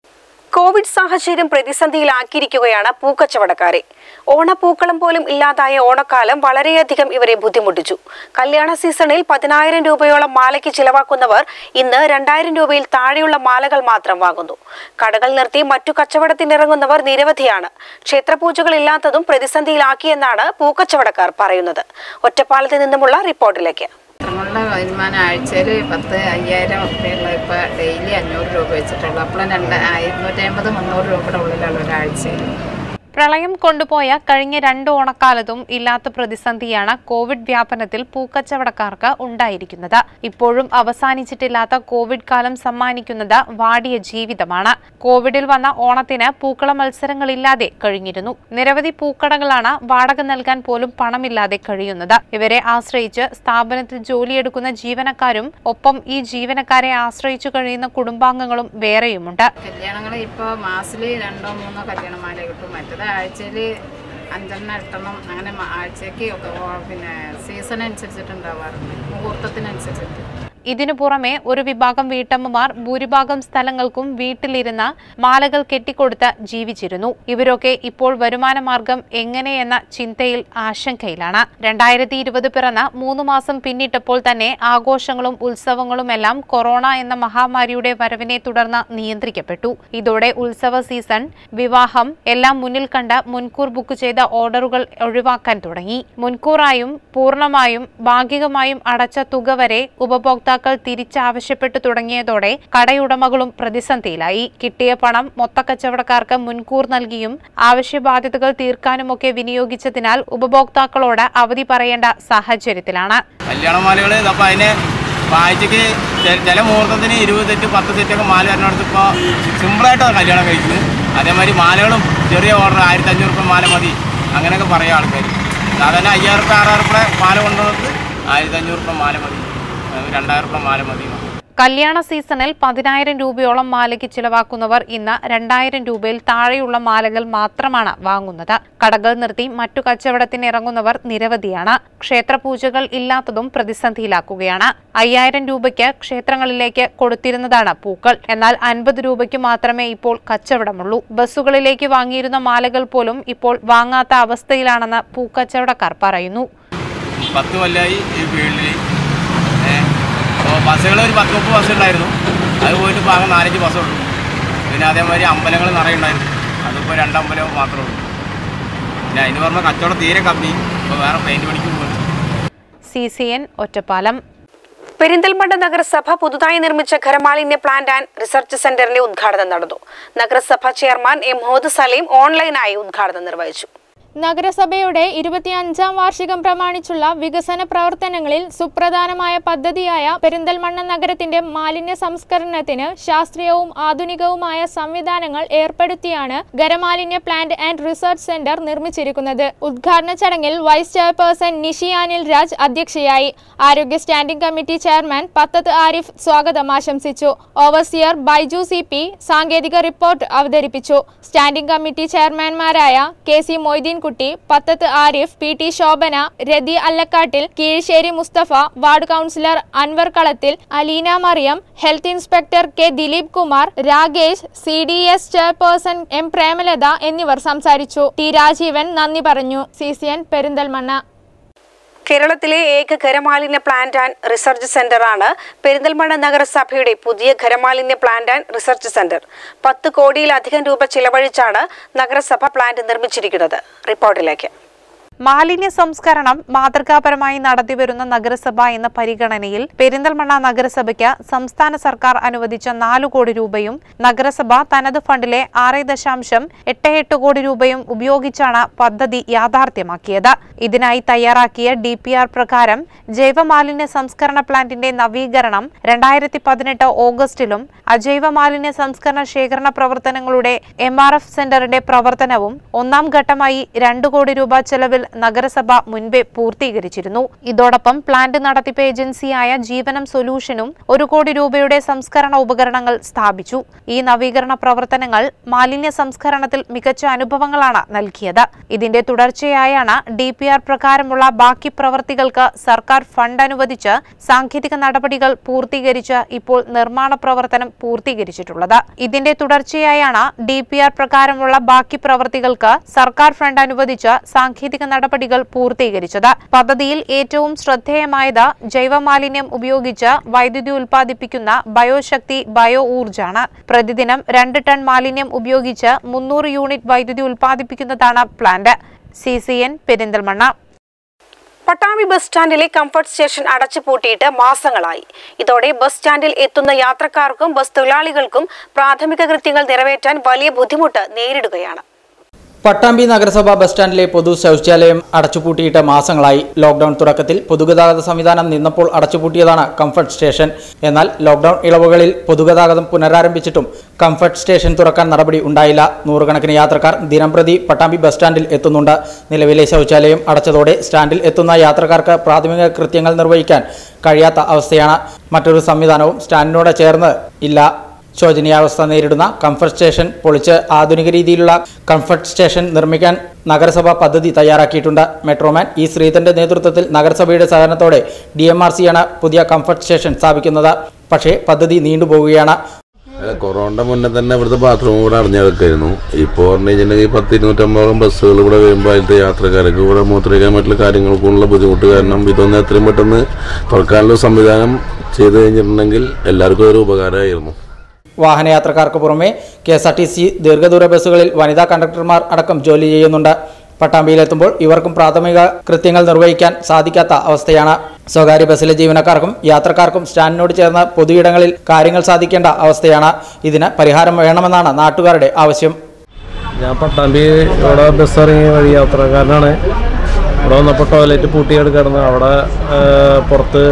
[SPEAKER 5] Covid സാഹചര്യം പ്രതിസന്ധിയിലാക്കിയിരിക്കുകയാണ് പൂക്കച്ചവടക്കാരെ ഓണപ്പൂക്കളം പോലും ഇല്ലാതായ ഓണക്കാലം വളരെയധികം ഇവരെ ബുദ്ധിമുട്ടിച്ചു കല്യാണ സീസണിൽ പതിനായിരം രൂപയോളം മാലയ്ക്ക് ചിലവാക്കുന്നവർ ഇന്ന് രണ്ടായിരം രൂപയിൽ താഴെയുള്ള മാലകൾ മാത്രം വാങ്ങുന്നു കടകൾ നിർത്തി മറ്റു കച്ചവടത്തിനിറങ്ങുന്നവർ നിരവധിയാണ് ക്ഷേത്രപൂജകൾ ഇല്ലാത്തതും പ്രതിസന്ധിയിലാക്കിയെന്നാണ് പൂക്കച്ചവടക്കാർ പറയുന്നത് ഒറ്റപ്പാലത്ത് നിന്നുമുള്ള റിപ്പോർട്ടിലേക്ക്
[SPEAKER 24] നമ്മളുടെ വരുമാനം ആഴ്ചയിൽ പത്ത് അയ്യായിരം ഉറുപ്പ്യുള്ള ഇപ്പോൾ ഡെയിലി അഞ്ഞൂറ് രൂപ വെച്ചിട്ടുള്ളൂ അപ്പോൾ രണ്ട് ഇരുന്നൂറ്റി അമ്പത് മുന്നൂറ് രൂപയുടെ ഉള്ളിലുള്ള ഒരാഴ്ചയിൽ
[SPEAKER 7] പ്രളയം കൊണ്ടുപോയ കഴിഞ്ഞ രണ്ട് ഓണക്കാലത്തും ഇല്ലാത്ത പ്രതിസന്ധിയാണ് കോവിഡ് വ്യാപനത്തിൽ പൂക്കച്ചവടക്കാർക്ക് ഉണ്ടായിരിക്കുന്നത് ഇപ്പോഴും അവസാനിച്ചിട്ടില്ലാത്ത കോവിഡ് കാലം സമ്മാനിക്കുന്നത് വാടിയ ജീവിതമാണ് കോവിഡിൽ വന്ന ഓണത്തിന് പൂക്കള മത്സരങ്ങളില്ലാതെ കഴിഞ്ഞിരുന്നു നിരവധി പൂക്കടകളാണ് വാടക നൽകാൻ പോലും പണമില്ലാതെ കഴിയുന്നത് ഇവരെ ആശ്രയിച്ച് സ്ഥാപനത്തിൽ ജോലിയെടുക്കുന്ന ജീവനക്കാരും ഒപ്പം ഈ ജീവനക്കാരെ ആശ്രയിച്ചു കഴിയുന്ന കുടുംബാംഗങ്ങളും വേറെയുമുണ്ട്
[SPEAKER 24] കല്യാണങ്ങൾ ഇപ്പോൾ മാസത്തിൽ രണ്ടോ മൂന്നോ കല്യാണമാല കിട്ടും മറ്റേത് ആഴ്ചയിൽ അഞ്ചെണ്ണം എട്ടെണ്ണം അങ്ങനെ മ- ആഴ്ചയ്ക്ക് ഒക്കെ ഓ- പിന്നെ സീസൺ അനുസരിച്ചിട്ട് ഉണ്ടാവാറുണ്ട് മുഹൂർത്തത്തിനനുസരിച്ചിട്ട്
[SPEAKER 7] ഇതിനു പുറമെ ഒരു വിഭാഗം വീട്ടമ്മമാർ ഭൂരിഭാഗം സ്ഥലങ്ങൾക്കും വീട്ടിലിരുന്ന് മാലകൾ കെട്ടിക്കൊടുത്ത് ജീവിച്ചിരുന്നു ഇവരൊക്കെ ഇപ്പോൾ വരുമാന മാർഗം എങ്ങനെയെന്ന ചിന്തയിൽ ആശങ്കയിലാണ് രണ്ടായിരത്തി ഇരുപത് പിറന്ന മൂന്ന് മാസം പിന്നിട്ടപ്പോൾ തന്നെ ആഘോഷങ്ങളും ഉത്സവങ്ങളും എല്ലാം കൊറോണ എന്ന മഹാമാരിയുടെ വരവിനെ തുടർന്ന് നിയന്ത്രിക്കപ്പെട്ടു ഇതോടെ ഉത്സവ സീസൺ വിവാഹം എല്ലാം മുന്നിൽ കണ്ട് മുൻകൂർ ബുക്ക് ചെയ്ത ഓർഡറുകൾ ഒഴിവാക്കാൻ തുടങ്ങി മുൻകൂറായും പൂർണ്ണമായും ഭാഗികമായും അടച്ച തുക വരെ ഉപഭോക്താക്കൾ തിരിച്ചാവശ്യപ്പെട്ടു തുടങ്ങിയതോടെ കടയുടമകളും പ്രതിസന്ധിയിലായി കിട്ടിയ പണം മൊത്തക്കച്ചവടക്കാർക്ക് മുൻകൂർ നൽകിയും ആവശ്യബാധ്യതകൾ തീർക്കാനുമൊക്കെ വിനിയോഗിച്ചതിനാൽ ഉപഭോക്താക്കളോട് അവധി പറയേണ്ട സാഹചര്യത്തിലാണ്
[SPEAKER 25] കല്യാണമാലകൾ അപ്പോൾ അതിന്
[SPEAKER 1] അപ്പോൾ ആഴ്ചക്ക് ചെ- ചില മുഹൂർത്തത്തിന് ഇരുപത് സെറ്റ് പത്ത് സെറ്റൊക്കെ മാല വരുന്നിടത്ത് ഇപ്പോൾ സിമ്പിളായിട്ടാണ് കല്യാണം കഴിക്കുന്നത് അതേമാതിരി മാലകളും ചെറിയ ഓർഡർ ആയിരത്തി അഞ്ഞൂറ് രൂപ മാല മതി അങ്ങനെയൊക്കെ പറയും ആൾക്കാർ സാധാരണ അയ്യായിരം രൂപ ആറായിരം രൂപ മാല കൊണ്ടുവന്നിട്ട് ആയിരത്തി അഞ്ഞൂറ് രൂപ മാല മതി അത് രണ്ടായിരം രൂപ മാല മതി
[SPEAKER 7] കല്യാണ സീസണിൽ പതിനായിരം രൂപയോളം മാലയ്ക്ക് ചിലവാക്കുന്നവർ ഇന്ന് രണ്ടായിരം രൂപയിൽ താഴെയുള്ള മാലകൾ മാത്രമാണ് വാങ്ങുന്നത് കടകൾ നിർത്തി മറ്റു കച്ചവടത്തിന് ഇറങ്ങുന്നവർ നിരവധിയാണ് ക്ഷേത്രപൂജകൾ ഇല്ലാത്തതും പ്രതിസന്ധിയിലാക്കുകയാണ് അയ്യായിരം രൂപയ്ക്ക് ക്ഷേത്രങ്ങളിലേക്ക് കൊടുത്തിരുന്നതാണ് പൂക്കൾ എന്നാൽ അൻപത് രൂപയ്ക്ക് മാത്രമേ ഇപ്പോൾ കച്ചവടമുള്ളൂ ബസ്സുകളിലേക്ക് വാങ്ങിയിരുന്ന മാലകൾ പോലും ഇപ്പോൾ വാങ്ങാത്ത അവസ്ഥയിലാണെന്ന് പൂക്കച്ചവടക്കാർ പറയുന്നു
[SPEAKER 1] പത്ത് കൊല്ലമായി ഈ ഫീൽഡിൽ അപ്പോൾ ബസ്സുകൾ ഒരു പത്ത് മുപ്പത് ബസ് ഉണ്ടായിരുന്നു അത് പോയിട്ട് ഇപ്പോൾ ആകെ നാലഞ്ച് ബസ്സുള്ളൂ പിന്നെ അതേമാതിരി അമ്പലങ്ങൾ നിറയുണ്ടായിരുന്നു അതിപ്പോൾ രണ്ടമ്പലം മാത്രമേ ഉള്ളൂ പിന്നെ അതിന് പുറമെ കച്ചവടം തീരെ കമ്മി ഇപ്പോൾ വേറെ പെയിൻറ്റ് പണിക്ക് പോകുന്നു
[SPEAKER 7] C C N Ottapalam
[SPEAKER 5] Perinthalmanna നഗരസഭ പുതുതായി നിർമ്മിച്ച ഖരമാലിന്യ പ്ലാന്റ് ആൻഡ് റിസർച്ച് സെന്ററിന്റെ ഉദ്ഘാടനം നടന്നു നഗരസഭ ചെയർമാൻ എം മുഹമ്മദ് സലീം ഓൺലൈനായി ഉദ്ഘാടനം നിർവഹിച്ചു
[SPEAKER 9] നഗരസഭയുടെ ഇരുപത്തിയഞ്ചാം വാർഷികം പ്രമാണിച്ചുള്ള വികസന പ്രവർത്തനങ്ങളിൽ സുപ്രധാനമായ പദ്ധതിയായ പെരിന്തൽമണ്ണ നഗരത്തിന്റെ മാലിന്യ സംസ്കരണത്തിന് ശാസ്ത്രീയവും ആധുനികവുമായ സംവിധാനങ്ങൾ ഏർപ്പെടുത്തിയാണ് ഖരമാലിന്യ പ്ലാന്റ് ആൻഡ് റിസർച്ച് സെന്റർ നിർമ്മിച്ചിരിക്കുന്നത് ഉദ്ഘാടന ചടങ്ങിൽ വൈസ് ചെയർപേഴ്സൺ നിഷി അനിൽ രാജ് അധ്യക്ഷയായി ആരോഗ്യ standing committee chairman Pathath Arif സ്വാഗതം ആശംസിച്ചു ഓവർസിയർ ബൈജു സി പി സാങ്കേതിക റിപ്പോർട്ട് അവതരിപ്പിച്ചു സ്റ്റാൻഡിംഗ് കമ്മിറ്റി ചെയർമാൻമാരായ K C Moideenkutty Pathath Arif P T Shobhana Rathi Allakkattil Keezhssery Musthafa ward councillor Anwar Kalathil Aleena Mariyam health inspector K Dileep Kumar Rakesh C D S chairperson M Premalatha എന്നിവർ സംസാരിച്ചു ടി രാജീവൻ നന്ദി പറഞ്ഞു സി സി എൻ പെരിന്തൽമണ്ണ
[SPEAKER 5] കേരളത്തിലെ ഏക ഖരമാലിന്യ പ്ലാന്റ് ആൻഡ് റിസർച്ച് സെന്ററാണ് പെരിന്തൽമണ്ണ നഗരസഭയുടെ പുതിയ ഖരമാലിന്യ പ്ലാന്റ് ആൻഡ് റിസർച്ച് സെന്റർ പത്ത് കോടിയിലധികം രൂപ ചിലവഴിച്ചാണ് നഗരസഭ പ്ലാന്റ് നിർമ്മിച്ചിരിക്കുന്നത് റിപ്പോർട്ടിലേക്ക്
[SPEAKER 7] മാലിന്യ സംസ്കരണം മാതൃകാപരമായി നടത്തിവരുന്ന നഗരസഭ എന്ന പരിഗണനയിൽ പെരിന്തൽമണ്ണ നഗരസഭയ്ക്ക് സംസ്ഥാന സർക്കാർ അനുവദിച്ച നാലു കോടി രൂപയും നഗരസഭ തനത് ഫണ്ടിലെ ആറ് ദശാംശം എട്ട് എട്ട് കോടി രൂപയും ഉപയോഗിച്ചാണ് പദ്ധതി യാഥാർത്ഥ്യമാക്കിയത് ഇതിനായി തയ്യാറാക്കിയ ഡി പി ആർ പ്രകാരം ജൈവമാലിന്യ സംസ്കരണ പ്ലാന്റിന്റെ നവീകരണം രണ്ടായിരത്തി പതിനെട്ട് ഓഗസ്റ്റിലും അജൈവ മാലിന്യ സംസ്കരണ ശേഖരണ പ്രവർത്തനങ്ങളുടെ എം ആർ എഫ് സെന്ററിന്റെ പ്രവർത്തനവും ഒന്നാം ഘട്ടമായി രണ്ടു കോടി രൂപ ചെലവിൽ നഗരസഭ മുൻപേ പൂർത്തീകരിച്ചിരുന്നു ഇതോടൊപ്പം പ്ലാന്റ് നടത്തിപ്പ് ഏജൻസിയായ ജീവനം സൊല്യൂഷനും ഒരു കോടി രൂപയുടെ സംസ്കരണ ഉപകരണങ്ങൾ സ്ഥാപിച്ചു ഈ നവീകരണ പ്രവർത്തനങ്ങൾ മാലിന്യ സംസ്കരണത്തിൽ മികച്ച അനുഭവങ്ങളാണ് നൽകിയത് ഇതിന്റെ തുടർച്ചയായാണ് ഡി പി ആർ പ്രകാരമുള്ള ബാക്കി പ്രവൃത്തികൾക്ക് സർക്കാർ ഫണ്ട് അനുവദിച്ച് സാങ്കേതിക നടപടികൾ പൂർത്തീകരിച്ച് ഇപ്പോൾ നിർമ്മാണ പ്രവർത്തനം പൂർത്തീകരിച്ചിട്ടുള്ളത് ഇതിന്റെ തുടർച്ചയായാണ് ഡി പി ആർ പ്രകാരമുള്ള ബാക്കി പ്രവൃത്തികൾക്ക് സർക്കാർ ഫണ്ട് അനുവദിച്ച് സാങ്കേതിക നടപടികൾ പൂർത്തീകരിച്ചത് പദ്ധതിയിൽ ഏറ്റവും ശ്രദ്ധേയമായത് ജൈവമാലിന്യം ഉപയോഗിച്ച് വൈദ്യുതി ഉൽപ്പാദിപ്പിക്കുന്ന ബയോശക്തി ബയോ ഊർജാണ് പ്രതിദിനം രണ്ട് ടൺ മാലിന്യം ഉപയോഗിച്ച് മുന്നൂറ് യൂണിറ്റ് വൈദ്യുതി ഉൽപ്പാദിപ്പിക്കുന്നതാണ് plant C C N Perinthalmanna
[SPEAKER 5] Pattambi bus സ്റ്റാൻഡിലെ കംഫർട്ട് സ്റ്റേഷൻ അടച്ചുപൂട്ടിയിട്ട് മാസങ്ങളായി ഇതോടെ ബസ് സ്റ്റാൻഡിൽ എത്തുന്ന യാത്രക്കാർക്കും ബസ് തൊഴിലാളികൾക്കും പ്രാഥമിക കൃത്യങ്ങൾ നിറവേറ്റാൻ വലിയ ബുദ്ധിമുട്ട് നേരിടുകയാണ്
[SPEAKER 4] പട്ടാമ്പി നഗരസഭ ബസ് സ്റ്റാൻഡിലെ പൊതു ശൗചാലയം അടച്ചുപൂട്ടിയിട്ട് മാസങ്ങളായി ലോക്ഡൌൺ തുടക്കത്തിൽ പൊതുഗതാഗത സംവിധാനം നിന്നപ്പോൾ അടച്ചുപൂട്ടിയതാണ് കംഫർട്ട് സ്റ്റേഷൻ എന്നാൽ ലോക്ഡൌൺ ഇളവുകളിൽ പൊതുഗതാഗതം പുനരാരംഭിച്ചിട്ടും കംഫർട്ട് സ്റ്റേഷൻ തുറക്കാൻ നടപടി ഉണ്ടായില്ല നൂറുകണക്കിന് യാത്രക്കാർ ദിനംപ്രതി പട്ടാമ്പി ബസ് സ്റ്റാൻഡിൽ എത്തുന്നുണ്ട് നിലവിലെ ശൗചാലയം അടച്ചതോടെ സ്റ്റാൻഡിൽ എത്തുന്ന യാത്രക്കാർക്ക് പ്രാഥമിക കൃത്യങ്ങൾ നിർവഹിക്കാൻ കഴിയാത്ത അവസ്ഥയാണ് മറ്റൊരു സംവിധാനവും സ്റ്റാൻഡിനോട് ചേർന്ന് ഇല്ല ശോചനീയാവസ്ഥ നേരിടുന്ന കംഫർട്ട് സ്റ്റേഷൻ പൊളിച്ച് ആധുനിക രീതിയിലുള്ള കംഫർട്ട് സ്റ്റേഷൻ നിർമ്മിക്കാൻ നഗരസഭ പദ്ധതി തയ്യാറാക്കിയിട്ടുണ്ട് മെട്രോമാൻ ഇ ശ്രീധന്റെ നേതൃത്വത്തിൽ നഗരസഭയുടെ സഹകരണത്തോടെ ഡി എം ആർ സിയാണ് പുതിയ കംഫർട്ട് സ്റ്റേഷൻ സ്ഥാപിക്കുന്നത് പക്ഷേ പദ്ധതി നീണ്ടുപോവുകയാണ്
[SPEAKER 6] അല്ല, കൊറോണയുടെ മുന്നേ തന്നെ ഇവിടുത്തെ ബാത്റൂം ഇവിടെ അടഞ്ഞെടുക്കായിരുന്നു ഇപ്പോൾ പറഞ്ഞു കഴിഞ്ഞിട്ടുണ്ടെങ്കിൽ പത്ത് ഇരുന്നൂറ്റമ്പതോളം ബസ്സുകൾ ഇവിടെ വരുമ്പോൾ അതിലത്തെ യാത്രക്കാർക്ക് ഇവിടെ മൂത്രയിക്കാൻ മറ്റുള്ള കാര്യങ്ങൾക്കുള്ള ബുദ്ധിമുട്ട് കാരണം ഇതൊന്ന് എത്രയും പെട്ടെന്ന് തുറക്കാനുള്ള സംവിധാനം ചെയ്തു കഴിഞ്ഞിട്ടുണ്ടെങ്കിൽ എല്ലാവർക്കും ഒരു ഉപകാരമായിരുന്നു
[SPEAKER 4] വാഹനയാത്രക്കാർക്ക് പുറമെ K S R T C ദീർഘദൂര ബസ്സുകളിൽ വനിതാ കണ്ടക്ടർമാർ അടക്കം ജോലി ചെയ്യുന്നുണ്ട് പട്ടാമ്പിയിലെത്തുമ്പോൾ ഇവർക്കും പ്രാഥമിക കൃത്യങ്ങൾ നിർവഹിക്കാൻ സാധിക്കാത്ത അവസ്ഥയാണ് സ്വകാര്യ ബസ്സിലെ ജീവനക്കാർക്കും യാത്രക്കാർക്കും സ്റ്റാൻഡിനോട് ചേർന്ന് പൊതുയിടങ്ങളിൽ കാര്യങ്ങൾ സാധിക്കേണ്ട അവസ്ഥയാണ് ഇതിന് പരിഹാരം വേണമെന്നാണ് നാട്ടുകാരുടെ ആവശ്യം
[SPEAKER 8] ഞാൻ പട്ടാമ്പി ഇവിടെ ബസ് ഇറങ്ങിയ വഴി യാത്രക്കാരനാണ് ഇവിടെ വന്നപ്പോൾ ടോയ്ലറ്റ് പൂട്ടിയെടുക്കായിരുന്നു അവിടെ ആ, പുറത്ത്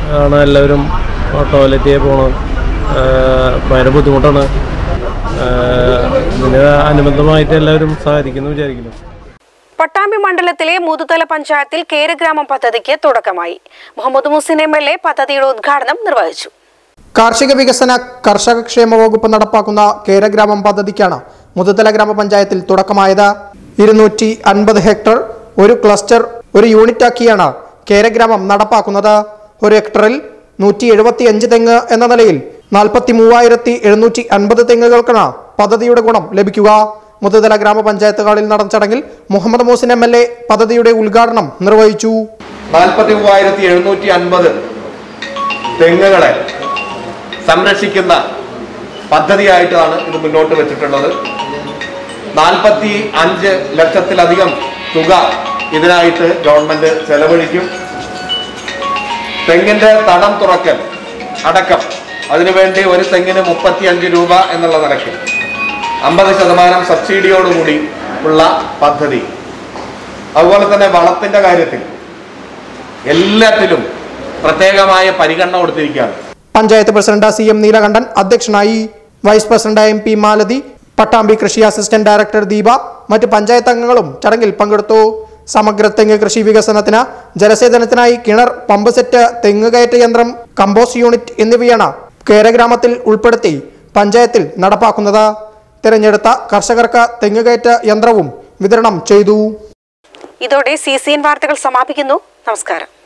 [SPEAKER 8] ആണ് എല്ലാവരും ടോയ്ലറ്റിൽ പോകണം ഭയങ്കര ബുദ്ധിമുട്ടാണ് ആ, ഇതിന് അനുബന്ധമായിട്ട് എല്ലാവരും സഹകരിക്കുന്നു വിചാരിക്കുന്നു
[SPEAKER 5] പട്ടാമ്പി മണ്ഡലത്തിലെ മുതുതല പഞ്ചായത്തിൽ കേരഗ്രാമം പദ്ധതിക്ക് തുടക്കമായി Muhammad Musin M L A പദ്ധതിയുടെ ഉദ്ഘാടനം നിർവഹിച്ചു
[SPEAKER 10] കാർഷിക വികസന കർഷക ക്ഷേമ വകുപ്പ് നടപ്പാക്കുന്ന കേരഗ്രാമം പദ്ധതിക്കാണ് മുതുതല ഗ്രാമപഞ്ചായത്തിൽ തുടക്കമായത് ഇരുന്നൂറ്റി അൻപത് ഹെക്ടർ ഒരു ക്ലസ്റ്റർ ഒരു യൂണിറ്റാക്കിയാണ് കേരഗ്രാമം നടപ്പാക്കുന്നത് ഒരു ഹെക്ടറിൽ നൂറ്റി എഴുപത്തി അഞ്ച് തെങ്ങ് എന്ന നിലയിൽ നാൽപ്പത്തി മൂവായിരത്തി എഴുന്നൂറ്റി അൻപത് തെങ്ങുകൾക്കാണ് പദ്ധതിയുടെ ഗുണം ലഭിക്കുക മുതുതല ഗ്രാമപഞ്ചായത്ത് ഹാളിൽ നടന്ന ചടങ്ങിൽ Muhammad Mohsin M L A പദ്ധതിയുടെ ഉദ്ഘാടനം നിർവഹിച്ചു
[SPEAKER 11] നാൽപ്പത്തി മൂവായിരത്തി എഴുന്നൂറ്റി അൻപത് തെങ്ങുകളെ സംരക്ഷിക്കുന്ന പദ്ധതിയായിട്ടാണ് ഇത് മുന്നോട്ട് വെച്ചിട്ടുള്ളത് നാൽപ്പത്തി അഞ്ച് ലക്ഷത്തിലധികം തുക ഇതിനായിട്ട് ഗവൺമെന്റ് ചെലവഴിക്കും തെങ്ങിന്റെ തടം തുറക്കൽ അടക്കം അതിനുവേണ്ടി ഒരു തെങ്ങിന് മുപ്പത്തി അഞ്ച് രൂപ എന്നുള്ള നിരക്ക് അമ്പത് ശതമാനം സബ്സിഡിയോടുകൂടി ഉള്ള പദ്ധതി അതുപോലെ തന്നെ വളത്തിന്റെ കാര്യത്തിൽ എല്ലാത്തിലും പ്രത്യേകമായ പരിഗണന കൊടുത്തിരിക്കുകയാണ്
[SPEAKER 10] panchayat president C M Neelakandan അധ്യക്ഷനായി vice president M P Malathi Pattambi കൃഷി അസിസ്റ്റന്റ് ഡയറക്ടർ ദീപ മറ്റ് പഞ്ചായത്ത് അംഗങ്ങളും ചടങ്ങിൽ പങ്കെടുത്തു സമഗ്ര തെങ്ങ് കൃഷി വികസനത്തിന് ജലസേചനത്തിനായി കിണർ പമ്പ് സെറ്റ് തെങ്ങ് കയറ്റ യന്ത്രം കമ്പോസ്റ്റ് യൂണിറ്റ് എന്നിവയാണ് കേരഗ്രാമത്തിൽ ഉൾപ്പെടുത്തി പഞ്ചായത്തിൽ നടപ്പാക്കുന്നത് തിരഞ്ഞെടുത്ത കർഷകർക്ക് തെങ്ങ് കയറ്റ യന്ത്രവും വിതരണം ചെയ്തു
[SPEAKER 5] ഇതോടെ സി സി എൻ വാർത്തകൾ സമാപിക്കുന്നു നമസ്കാരം